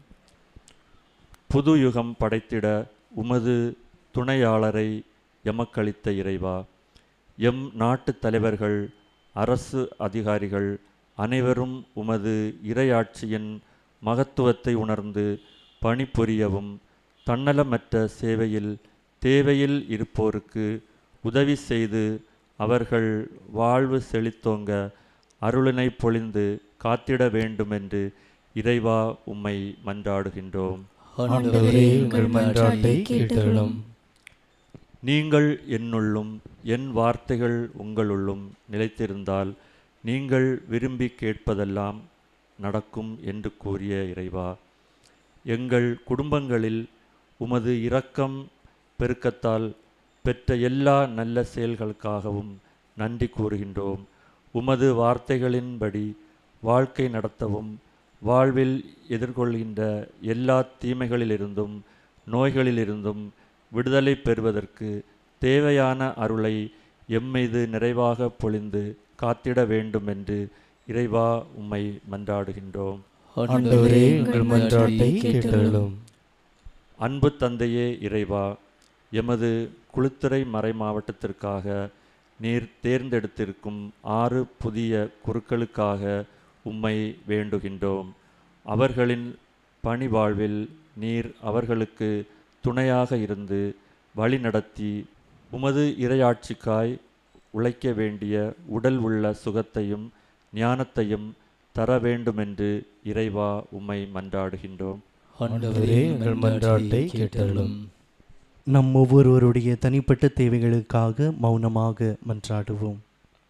S9: புது யுகம் படைத்திட உமது துணையாளரை எமக்களித்த இறைவா எம் நாட்டுத் தலைவர்கள் அரசு அதிகாரிகள் அனைவரும் உமது இறையாட்சியின் மகத்துவத்தை உணர்ந்து பணிபுரியவும் தன்னலமற்ற சேவையில் தேவையில் இருப்போருக்கு உதவி செய்து அவர்கள் வாழ்வு செழித்தோங்க அருளினை பொழிந்து காத்திட வேண்டுமென்று இறைவா உம்மை மன்றாடுகின்றோம்
S2: ஆண்டவரே எங்கள் மன்றாட்டை கேட்டருளும்
S9: நீங்கள் என்னுள்ளும் என் வார்த்தைகள் உங்களுள்ளும் நிலைத்திருந்தால் நீங்கள் விரும்பி கேட்பதெல்லாம் நடக்கும் என்று கூறிய இறைவா எங்கள் குடும்பங்களில் உமது இரக்கம் பெருக்கத்தால் பெற்ற எல்லா நல்ல செயல்களுக்காகவும் நன்றி கூறுகின்றோம் உமது வார்த்தைகளின்படி வாழ்க்கை நடத்தவும் வாழ்வில் எதிர்கொள்கின்ற எல்லா தீமைகளிலிருந்தும் நோய்களிலிருந்தும் விடுதலை பெறுவதற்கு தேவையான அருளை எம்மீது நிறைவாக பொழிந்து காத்திட வேண்டும் என்று இறைவா உம்மை மன்றாடுகின்றோம்
S2: ஆண்டவரே எங்கள் மன்றாட்டை கேட்டருளும்
S9: அன்பு தந்தையே இறைவா எமது குளித்துறை மறை மாவட்டத்திற்காக நீர் தேர்ந்தெடுத்திருக்கும் ஆறு புதிய குருக்களுக்காக உம்மை வேண்டுகின்றோம் அவர்களின் பணி வாழ்வில் நீர் அவர்களுக்கு துணையாக இருந்து வழிநடத்தி உமது இறையாட்சிக்காய் உழைக்க வேண்டிய உடல் உள்ள சுகத்தையும் ஞானத்தையும் தர வேண்டுமென்று இறைவா உம்மை மன்றாடுகின்றோம்
S2: ஆண்டவரே எங்கள் மன்றாட்டை கேட்டருளும்
S6: நம் ஒவ்வொருவருடைய தனிப்பட்ட தேவைகளுக்காக மௌனமாக மன்றாடுவோம்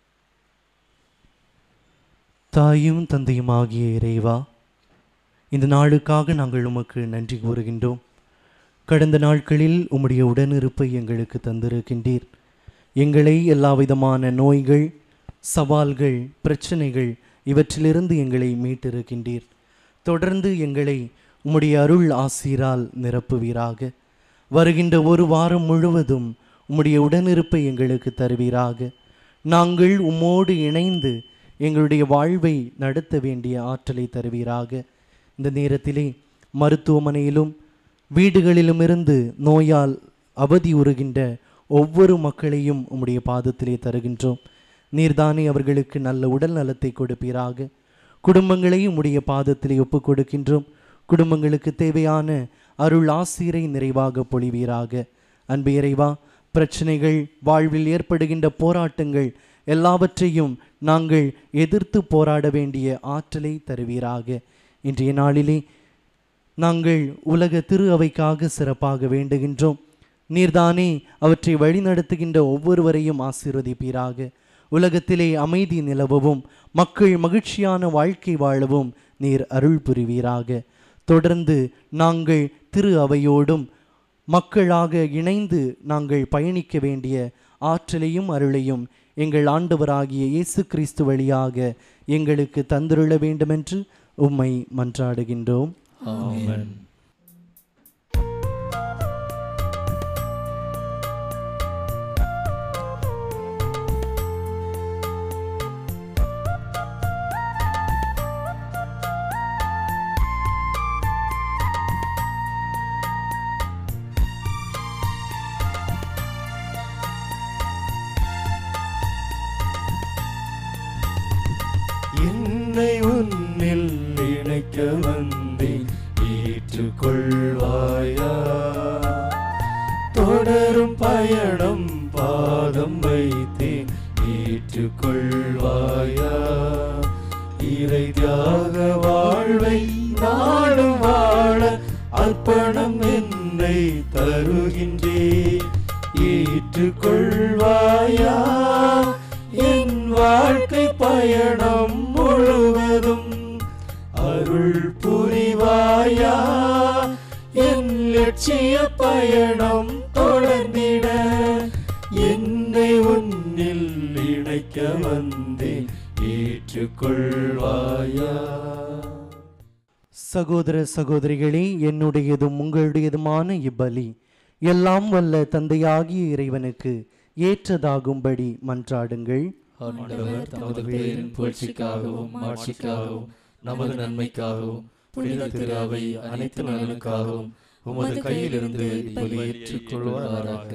S6: தாயும் தந்தையுமாகிய இறைவா இந்த நாளுக்காக நாங்கள் உமக்கு நன்றி கூறுகின்றோம் கடந்த நாட்களில் உம்முடைய உடனிருப்பை எங்களுக்கு தந்திருக்கின்றீர் எங்களை எல்லா விதமான நோய்கள் சவால்கள் பிரச்சனைகள் இவற்றிலிருந்து எங்களை மீட்டிருக்கின்றீர் தொடர்ந்து எங்களை உம்முடைய அருள் ஆசீரால் நிரப்புவீராக வருகின்ற ஒரு வாரம் முழுவதும் உம்முடைய உடனிருப்பை எங்களுக்கு தருவீராக நாங்கள் உம்மோடு இணைந்து எங்களுடைய வாழ்வை நடத்த வேண்டிய ஆற்றலை தருவீராக இந்த நேரத்திலே மருத்துவமனையிலும் வீடுகளிலும் இருந்து நோயால் அவதியுறுகின்ற ஒவ்வொரு மக்களையும் உம்முடைய பாதத்திலே தருகின்றோம் நீர்தானே அவர்களுக்கு நல்ல உடல் நலத்தை கொடுப்பீராக குடும்பங்களை உம்முடைய பாதத்திலே ஒப்புக் கொடுக்கின்றோம் குடும்பங்களுக்கு தேவையான அருள் ஆசீரை நிறைவாக பொழிவீராக அன்பு இறைவா பிரச்சனைகள் வாழ்வில் ஏற்படுகின்ற போராட்டங்கள் எல்லாவற்றையும் நாங்கள் எதிர்த்து போராட வேண்டிய ஆற்றலை தருவீராக இன்றைய நாளிலே நாங்கள் உலக திரு அவைக்காக சிறப்பாக வேண்டுகின்றோம் நீர்தானே அவற்றை வழிநடத்துகின்ற ஒவ்வொருவரையும் ஆசீர்வதிப்பீராக உலகத்திலே அமைதி நிலவவும் மக்கள் மகிழ்ச்சியான வாழ்க்கை வாழவும் நீர் அருள் புரிவீராக தொடர்ந்து நாங்கள் திரு அவையோடும் மக்களாக இணைந்து நாங்கள் பயணிக்க வேண்டிய ஆற்றலையும் அருளையும் எங்கள் ஆண்டவராகிய இயேசு கிறிஸ்து வழியாக எங்களுக்கு தந்துருள வேண்டுமென்று உம்மை மன்றாடுகின்றோம்
S2: ஆமென் என்னை உன்னில் இணைக்க வந்தேன் ஏற்றுக்கொள்வாயா தொடரும் பயணம் பாதம் வைத்தேன் ஏற்றுக்கொள்வாயா இறை தியாக வாழ்வை நாடும் வாழ அர்ப்பணம் என்னை தருகின்றேன் ஏற்றுக்கொள்வாயா என் வாழ்க்கை பயணம் முழுவதும் அருள் புரிவாயா என் லட்சிய பயணம் தொடர்ந்திட என்னை உன்னில் இணைக்க வந்தேன் ஏற்றுக்கொள்வாயா
S6: சகோதர சகோதரிகளே என்னுடையதும் உங்களுடையதுமான இப்பலி எல்லாம் வல்ல தந்தையாகிய இறைவனுக்கு ஏற்றதாகும்படி மன்றாடுங்கள்
S2: ஆண்டவர் தமது பேரின் புகழ்ச்சிக்காகவும் மாட்சிக்காகவும் நமது நன்மைக்காகவும் புனித திரு அவை அனைத்து நலனுக்காகவும் உமது கையிலிருந்து இப்போது ஏற்றுக்கொள்வாராக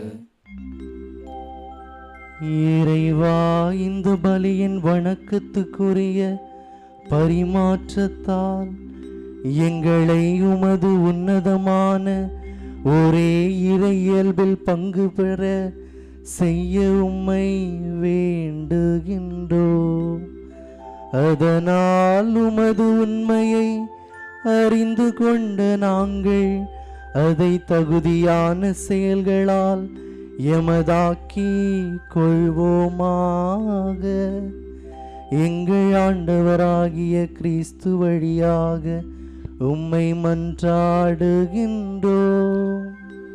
S6: இறைவா இந்த பலியின் வணக்கத்துக்குரிய பரிமாற்றத்தால் எங்களை உமது உன்னதமான ஒரே இறை இயல்பில் பங்கு பெற செய்ய உம்மை வேண்டுகின்றோம் அதனால் உமது உண்மையை அறிந்து கொண்ட நாங்கள் அதை தகுதியான செயல்களால் எமதாக்கி கொள்வோமாக எங்கள் ஆண்டவராகிய கிறிஸ்து வழியாக உம்மை மன்றாடுகின்றோம்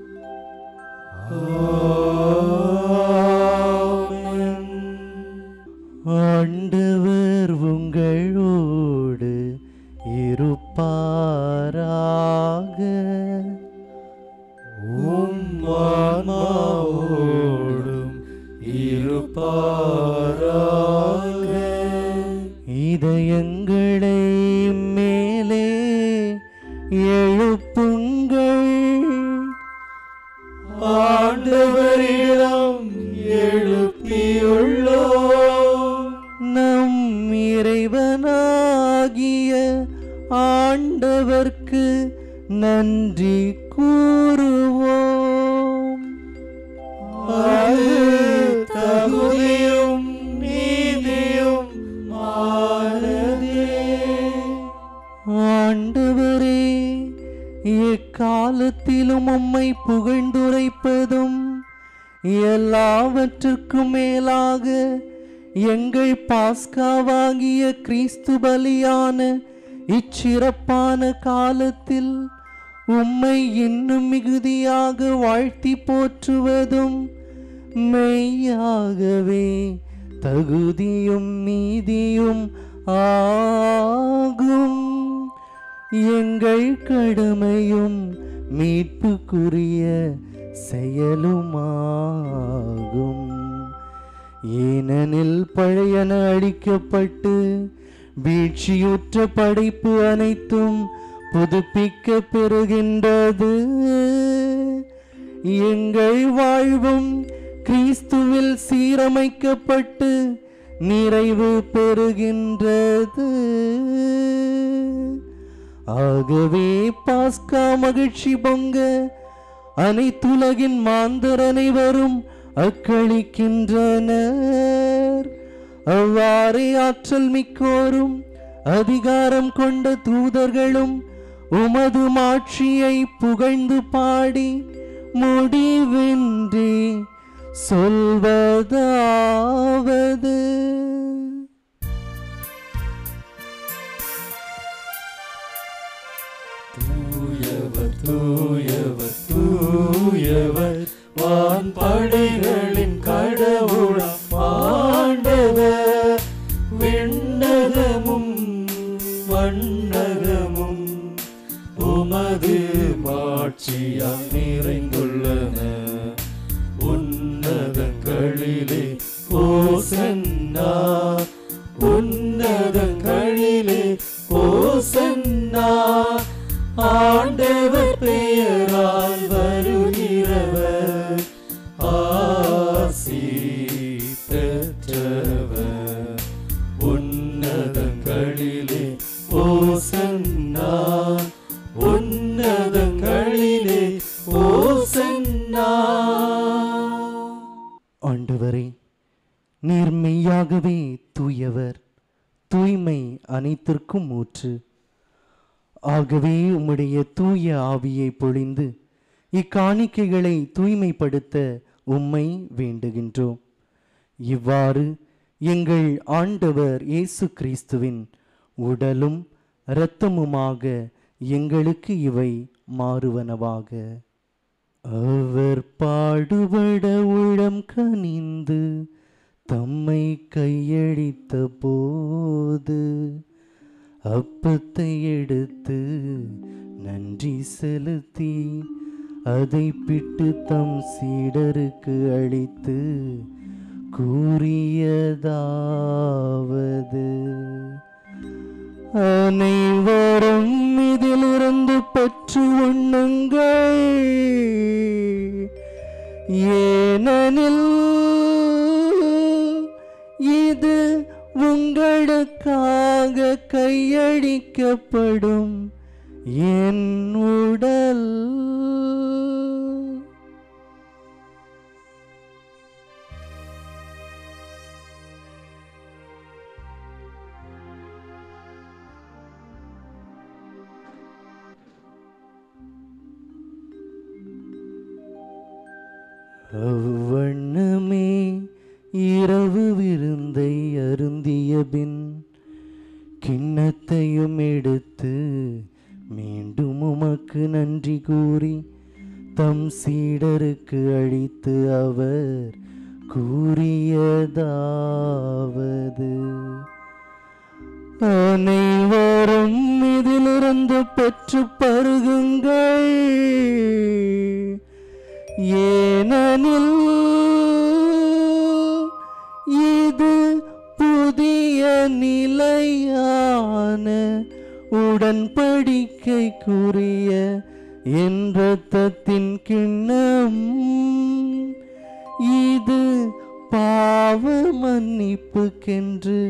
S6: ஆண்டவர் உங்களோடு இருப்பாராக
S2: உம்மானோடும் இருப்பாராக
S6: இதயங்களை மேலே எழுப்புங்கள்
S2: ஆண்டவரிடம் எழுப்பியுள்ளோம்
S6: நம் இறைவனாகிய ஆண்டவர்க்கு நன்றி கூறுவோம் பாடுவதும் உம்மை புகழ்ந்துரைப்பதும் எல்லாவற்றுக்கும் மேலாக எங்கள் பாஸ்காவாகிய கிறிஸ்து பலியான இச்சிறப்பான காலத்தில் உம்மை இன்னும் மிகுதியாக வாழ்த்தி போற்றுவதும் மெய்யாகவே தகுதியும் நீதியும் ஆகும் எங்கள் கடமையும் மீட்புக்குரிய செயலுமாகும் ஏனெனில் பழையன அழிக்கப்பட்டு வீழ்ச்சியுற்ற படைப்பு அனைத்தும் புதுப்பிக்க பெறுகின்றது எங்கள் வாழ்வும் கிறிஸ்துவில் சீரமைக்கப்பட்டு நிறைவு பெறுகின்றது ஆகவே பாஸ்கா மகிழ்ச்சி பொங்க அனைத்துலகின் மாந்தர் அனைவரும் அக்களிக்கின்றனர் அவ்வாறே ஆற்றல் மிக்கோரும் அதிகாரம் கொண்ட தூதர்களும் உமது மாட்சியை புகழ்ந்து பாடி முடிவின்றி சொல்வதாவது
S2: தூயவர் தூயவர் தூயவர் வான் படைகளின் கடவுளாம் ஆண்டவர் விண்ணகமும் மண்ணகமும் உமது மாட்சியால் நிறைந்துள்ளன உன்னதங்களிலே ஓசன்னா உன்னதங்களிலே ஓசன்னா ஆண்டவர் பெயரால் வருகிறவர் ஆசி பெற்றவர் உன்னதங்களிலே ஓசன்னா உன்னதங்களிலே ஓசன்னா
S6: ஆண்டவரே நீர் மெய்யாகவே தூயவர் தூய்மை அனைத்திற்கும் ஊற்று ஆகவே உம்முடைய தூய ஆவியை பொழிந்து இக்காணிக்கைகளை தூய்மைப்படுத்த உம்மை வேண்டுகின்றோம் இவ்வாறு எங்கள் ஆண்டவர் இயேசு கிறிஸ்துவின் உடலும் இரத்தமுமாக எங்களுக்கு இவை மாறுவனவாக அவர் பாடுபட உளம் கனிந்து தம்மை கையளித்த போது அப்பத்தை எடுத்து நன்றி செலுத்தி அதை பிட்டு தம் சீடருக்கு அளித்து கூறியதாவது அனைவரும் இதிலிருந்து பெற்று உண்ணுங்கள் ஏனெனில் இது உங்களுக்காக கையளிக்கப்படும் என் உடல் அவ்வண்ணமே இரவு விருந்தை அருந்திய பின் கிண்ணத்தையும் எடுத்து மீண்டும் உமக்கு நன்றி கூறி தம் சீடருக்கு அளித்து அவர் கூறியதாவது அனைவரும் இதிலிருந்து பெற்று பருகுங்கள் ஏனெனில் இது புதிய நிலையான உடன்படிக்கைக்குரிய என் இரத்தத்தின் கிண்ணம் இது பாவ மன்னிப்புக்கென்று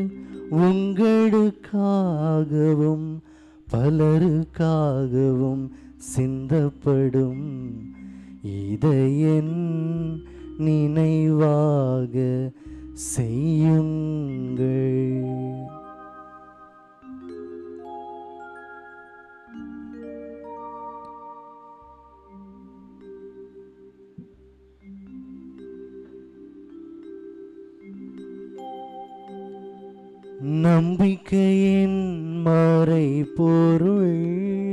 S6: உங்களுக்காகவும் பலருக்காகவும் சிந்தப்படும் இதையன் நினைவாக செய்யுங்கள் நம்பிக்கையின் மறை பொருள்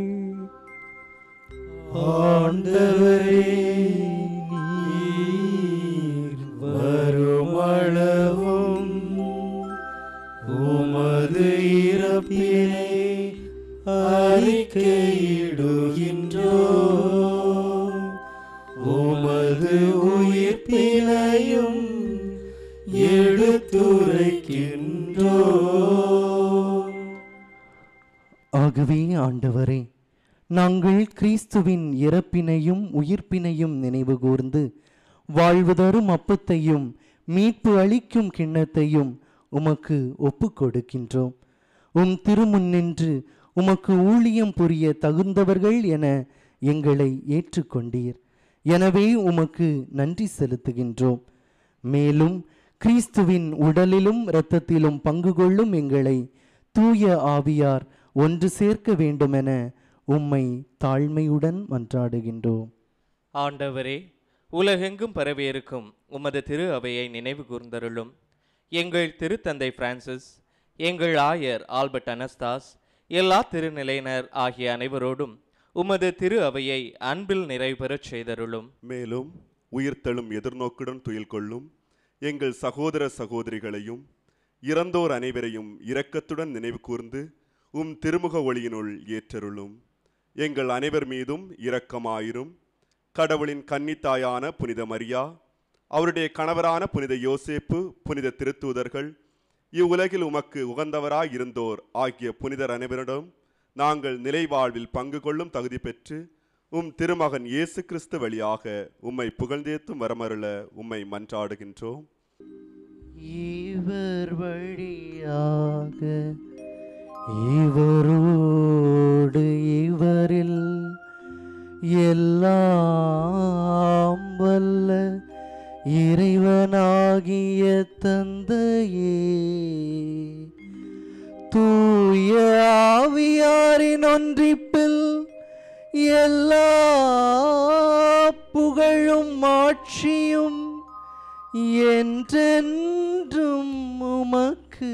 S2: ஆண்டவரே நீர் வருமளவும் உமது இறப்பினை அறிக்கையிடுகின்றோ உமது உயிர்ப்பினையும் எடுத்துரைக்கின்றோ
S6: ஆகவே ஆண்டவரே நாங்கள் கிறிஸ்துவின் இறப்பினையும் உயிர்ப்பினையும் நினைவு கூர்ந்து வாழ்வு தரும் அப்பத்தையும் மீட்பு அளிக்கும் கிண்ணத்தையும் உமக்கு ஒப்புக் கொடுக்கின்றோம் உம் திருமுன் நின்று உமக்கு ஊழியம் புரிய தகுந்தவர்கள் என எங்களை ஏற்றுக்கொண்டீர் எனவே உமக்கு நன்றி செலுத்துகின்றோம் மேலும் கிறிஸ்துவின் உடலிலும் இரத்தத்திலும் பங்கு கொள்ளும் எங்களை தூய ஆவியார் ஒன்று சேர்க்க வேண்டுமென உம்மை தாழ்மையுடன் மன்றாடுகின்றோம்
S10: ஆண்டவரே உலகெங்கும் பரவியிருக்கும் உமது திரு அவையை நினைவு கூர்ந்தருளும் எங்கள் திருத்தந்தை பிரான்சிஸ் எங்கள் ஆயர் ஆல்பர்ட் அனஸ்தாஸ் எல்லா திருநிலையினர் ஆகிய அனைவரோடும் உமது திரு அவையை அன்பில் நிறைவு பெறச் செய்தருளும்
S11: மேலும் உயிர்த்தெழும் எதிர்நோக்குடன் துயில் கொள்ளும் எங்கள் சகோதர சகோதரிகளையும் இறந்தோர் அனைவரையும் இரக்கத்துடன் நினைவு கூர்ந்து உம் திருமுக ஒளியினுள் ஏற்றருளும் எங்கள் அனைவர் மீதும் இரக்கமாயிரும் கடவுளின் கன்னித்தாயான புனித மரியா அவருடைய கணவரான புனித யோசேப்பு புனித திருத்தூதர்கள் இவ்வுலகில் உமக்கு உகந்தவராய் இருந்தோர் ஆகிய புனிதர் அனைவரிடம் நாங்கள் நிலைவாழ்வில் பங்கு கொள்ளும் தகுதி பெற்று உம் திருமகன் இயேசு கிறிஸ்து வழியாக உம்மை புகழ்ந்தேத்தும் வரமருள உம்மை மன்றாடுகின்றோம்
S6: இவர் வழியாக இவரோடு இவரில் எல்லாம் வல்ல இறைவனாகிய தந்தையே தூய ஆவியாரின் ஒன்றிப்பில் எல்லா புகழும் ஆட்சியும் என்றென்றும் உமக்கு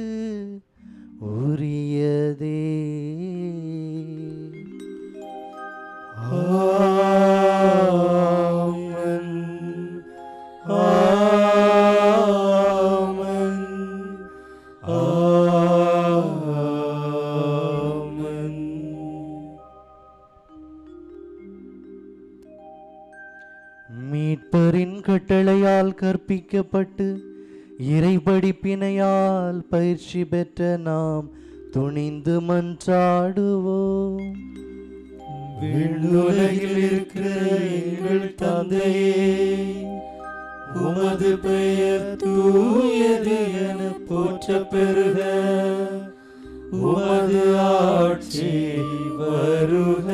S6: உரியதே
S2: ஆமென் ஆமென் ஆமென்
S6: மீட்பரின் கட்டளையால் கற்பிக்கப்பட்டு இறைபடிப்பினையால் பயிற்சி பெற்ற நாம் துணிந்து மன்றாடுவோம்
S2: விண்ணுலகில் இருக்கிற எங்கள் தந்தையே உமது பெயர் தூயது என போற்ற பெறுக உமது ஆட்சி வருக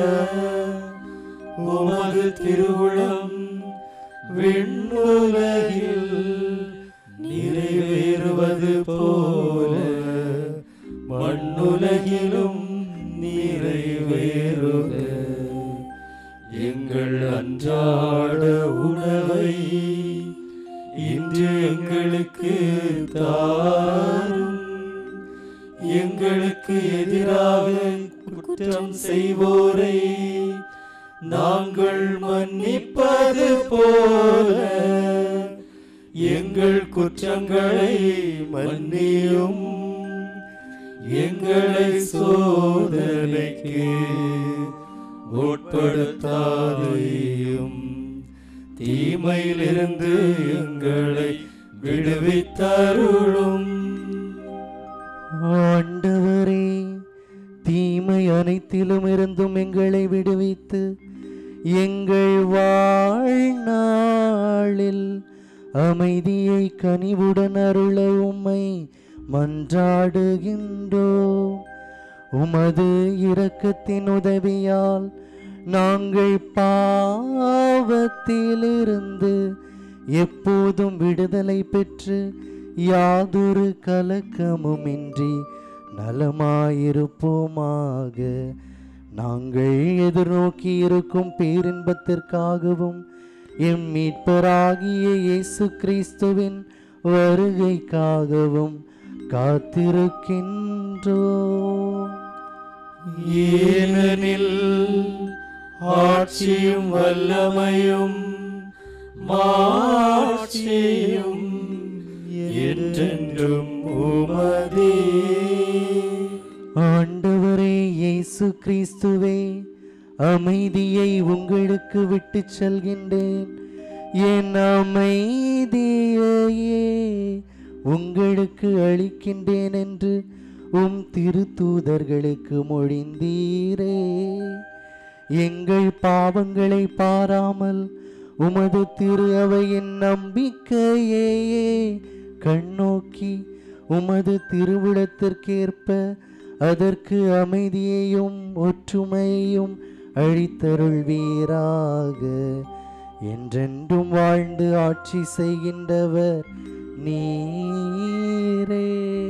S2: உமது திருவுளம் விண்ணுலகில் நிறைவேறுவது போல மண்ணுலகிலும் நிறைவேறுக எங்கள் அன்றாட உணவை இன்று எங்களுக்கு தாரும் எங்களுக்கு எதிராக குற்றம் செய்வோரை நாங்கள் மன்னிப்பது போல எங்கள் குற்றங்களை மன்னியும் எங்களை சோதனைக்கு உட்படுத்தாதையும் தீமையிலிருந்து எங்களை விடுவித்தருளும்
S6: ஆண்டவரே தீமை அனைத்திலும் இருந்தும் எங்களை விடுவித்து எங்கள் வாழ்நாளில் அமைதியை கனிவுடன் அருள உம்மை மன்றாடுகின்றோம் உமது இரக்கத்தின் உதவியால் நாங்கள் பாவத்திலிருந்து எப்போதும் விடுதலை பெற்று யாதொரு கலக்கமுமின்றி நலமாயிருப்போமாக நாங்கள் எதிர்நோக்கி இருக்கும் பேரின்பத்திற்காகவும் எம் மீட்பராகிய இயேசு கிறிஸ்துவின் வருகைக்காகவும் காத்திருக்கின்றோம்
S2: ஏனெனில் ஆட்சியும் வல்லமையும் மாட்சியும் என்றென்றும் உமதே
S6: ஆண்டவரே இயேசு கிறிஸ்துவே அமைதியை உங்களுக்கு விட்டுச் செல்கின்றேன் என் அமைதியையே உங்களுக்கு அளிக்கின்றேன் என்று உம் திருத்தூதர்களுக்கு மொழிந்தீரே எங்கள் பாவங்களை பாராமல் உமது திரு அவையின் நம்பிக்கையே கண்ணோக்கி உமது திருவிடத்திற்கேற்ப அதற்கு அமைதியையும் ஒற்றுமையையும் அழித்தருள்வீராக என்றென்றும் வாழ்ந்து ஆட்சி செய்கின்றவர் நீரே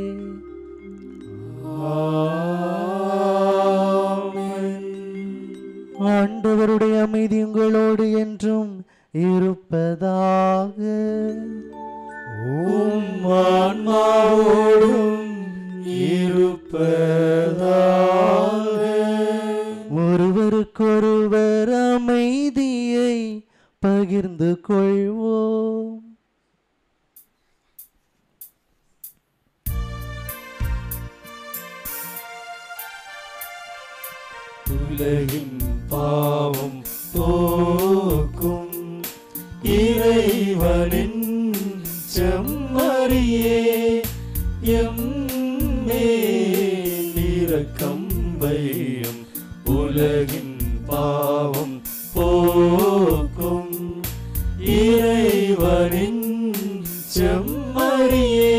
S6: ஆண்டவருடைய அமைதி உங்களோடு என்றும் இருப்பதாக
S2: உம் ஆன்மாவோடும் இருப்பதாக
S6: ஒருவருக்கொருவர் அமைதியை பகிர்ந்து கொள்வோம்
S2: உலகின் பாவம் போக்கும் இறைவனின் செம்மறியே எம்மே இரக்கம் வையும் உலகின் பாவம் போக்கும் இறைவனின் செம்மறியே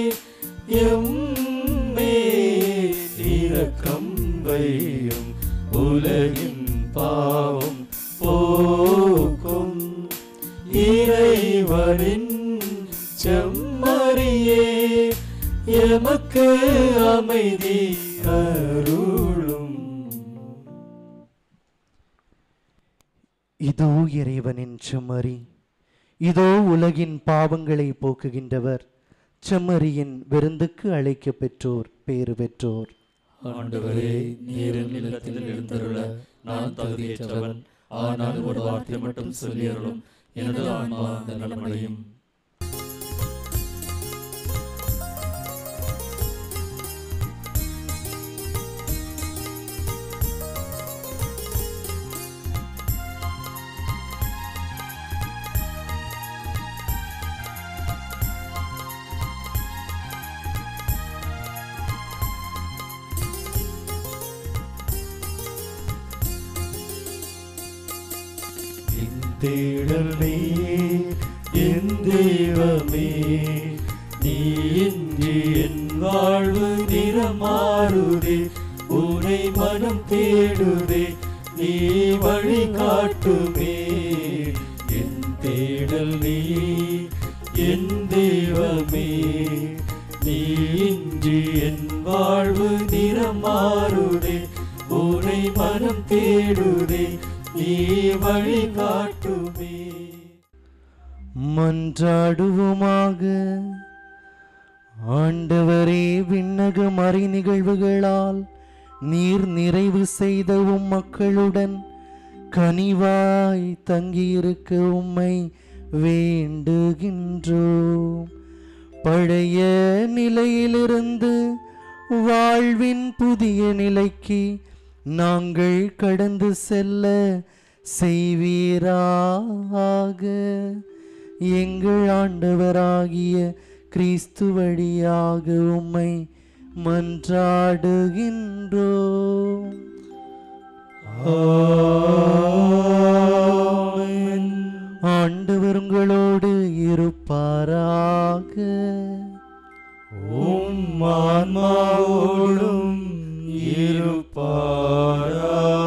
S2: எம்மே இரக்கம் வையும் உலகின் பாவம் போக்கும் இறைவனின் செம்மறியே எமக்கு அமைதி அருளும்
S6: இதோ இறைவனின் செம்மறி இதோ உலகின் பாவங்களை போக்குகின்றவர் செம்மறியின் விருந்துக்கு அழைக்கப் பெற்றோர் பேறு பெற்றோர்
S2: ஆண்டவரே நீர் என் இல்லத்தில் எழுந்தருள நான் தகுதியற்றவன் ஆனால் ஒரு வார்த்தை மட்டும் சொல்லியருளும் எனது ஆன்மா நலமடையும் என் தேடல் நீ என் தெய்வமே நீ இன்றி என் வாழ்வு நிறமாறுதே உனை மனம் தேடுதே நீ வழி காட்டுமே என் தேடல் நீ என் தெய்வமே நீ இன்றி என் வாழ்வு நிறமாறுதே உனை மனம் தேடுதே நீ வழி காட்டுமே
S6: மன்றாடுவோமாக ஆண்டவரே விண்ணக மறை நிகழ்வுகளால் நீர் நிறைவு செய்த உம் மக்களுடன் கனிவாய் தங்கியிருக்க உம்மை வேண்டுகின்றோம் பழைய நிலையிலிருந்து வாழ்வின் புதிய நிலைக்கு நாங்கள் கடந்து செல்ல செய்வீராக எங்கள் ஆண்டவராகிய கிறிஸ்து வழியாக உம்மை மன்றாடுகின்றோம் ஆண்டவர் உங்களோடு இருப்பாராக
S2: உம் ஆன்மாவோடும் இருப்பாராக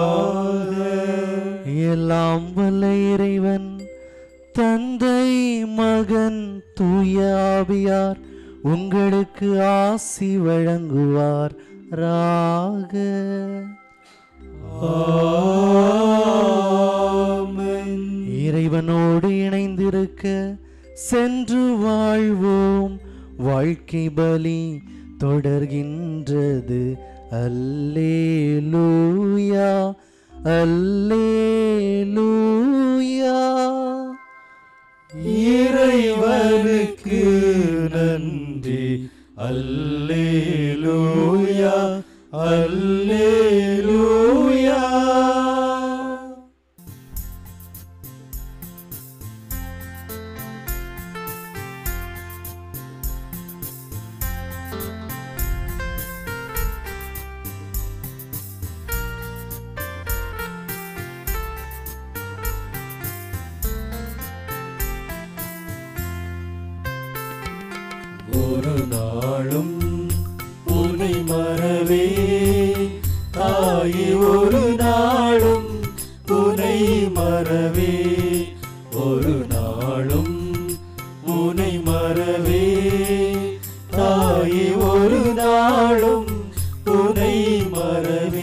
S6: எல்லாம் வல்ல இறைவன் தந்தை மகன் தூய ஆவியார் உங்களுக்கு ஆசி வழங்குவார் ராக இறைவனோடு இணைந்திருக்க சென்று வாழ்வோம் வாழ்க்கை பலி தொடர்கின்றது அல்லேலூயா அல்லேலூயா
S2: இறைவனுக்கு நன்றி அல்லேலூயா அல்லேலூயா ஒரு நாளும் உன்னை மறவே தாயே ஒரு நாளும் உன்னை மறவே ஒரு நாளும் உன்னை மறவே தாயே ஒரு நாளும் உன்னை மறவே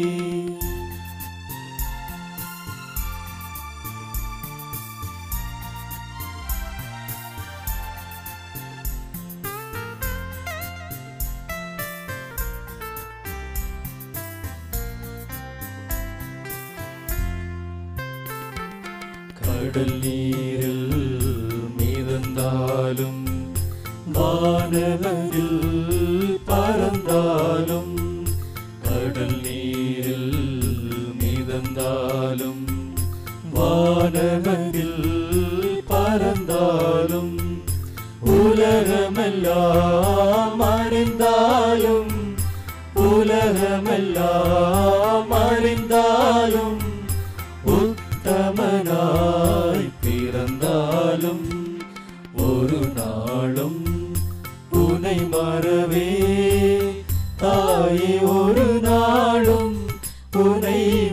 S2: கடல் நீரில் மிதந்தாலும் வானவரில் பறந்தாலும் கடல் நீரில் மிதந்தாலும் வானவரில் பறந்தாலும் உலகமெல்லாம் அறிந்தாலும் உலகமெல்லாம் அறிந்தாலும் உத்தமனாய் பிறந்தாலும் ஒரு நாளும் உனை மறவே தாயே ஒரு நாளும் உனை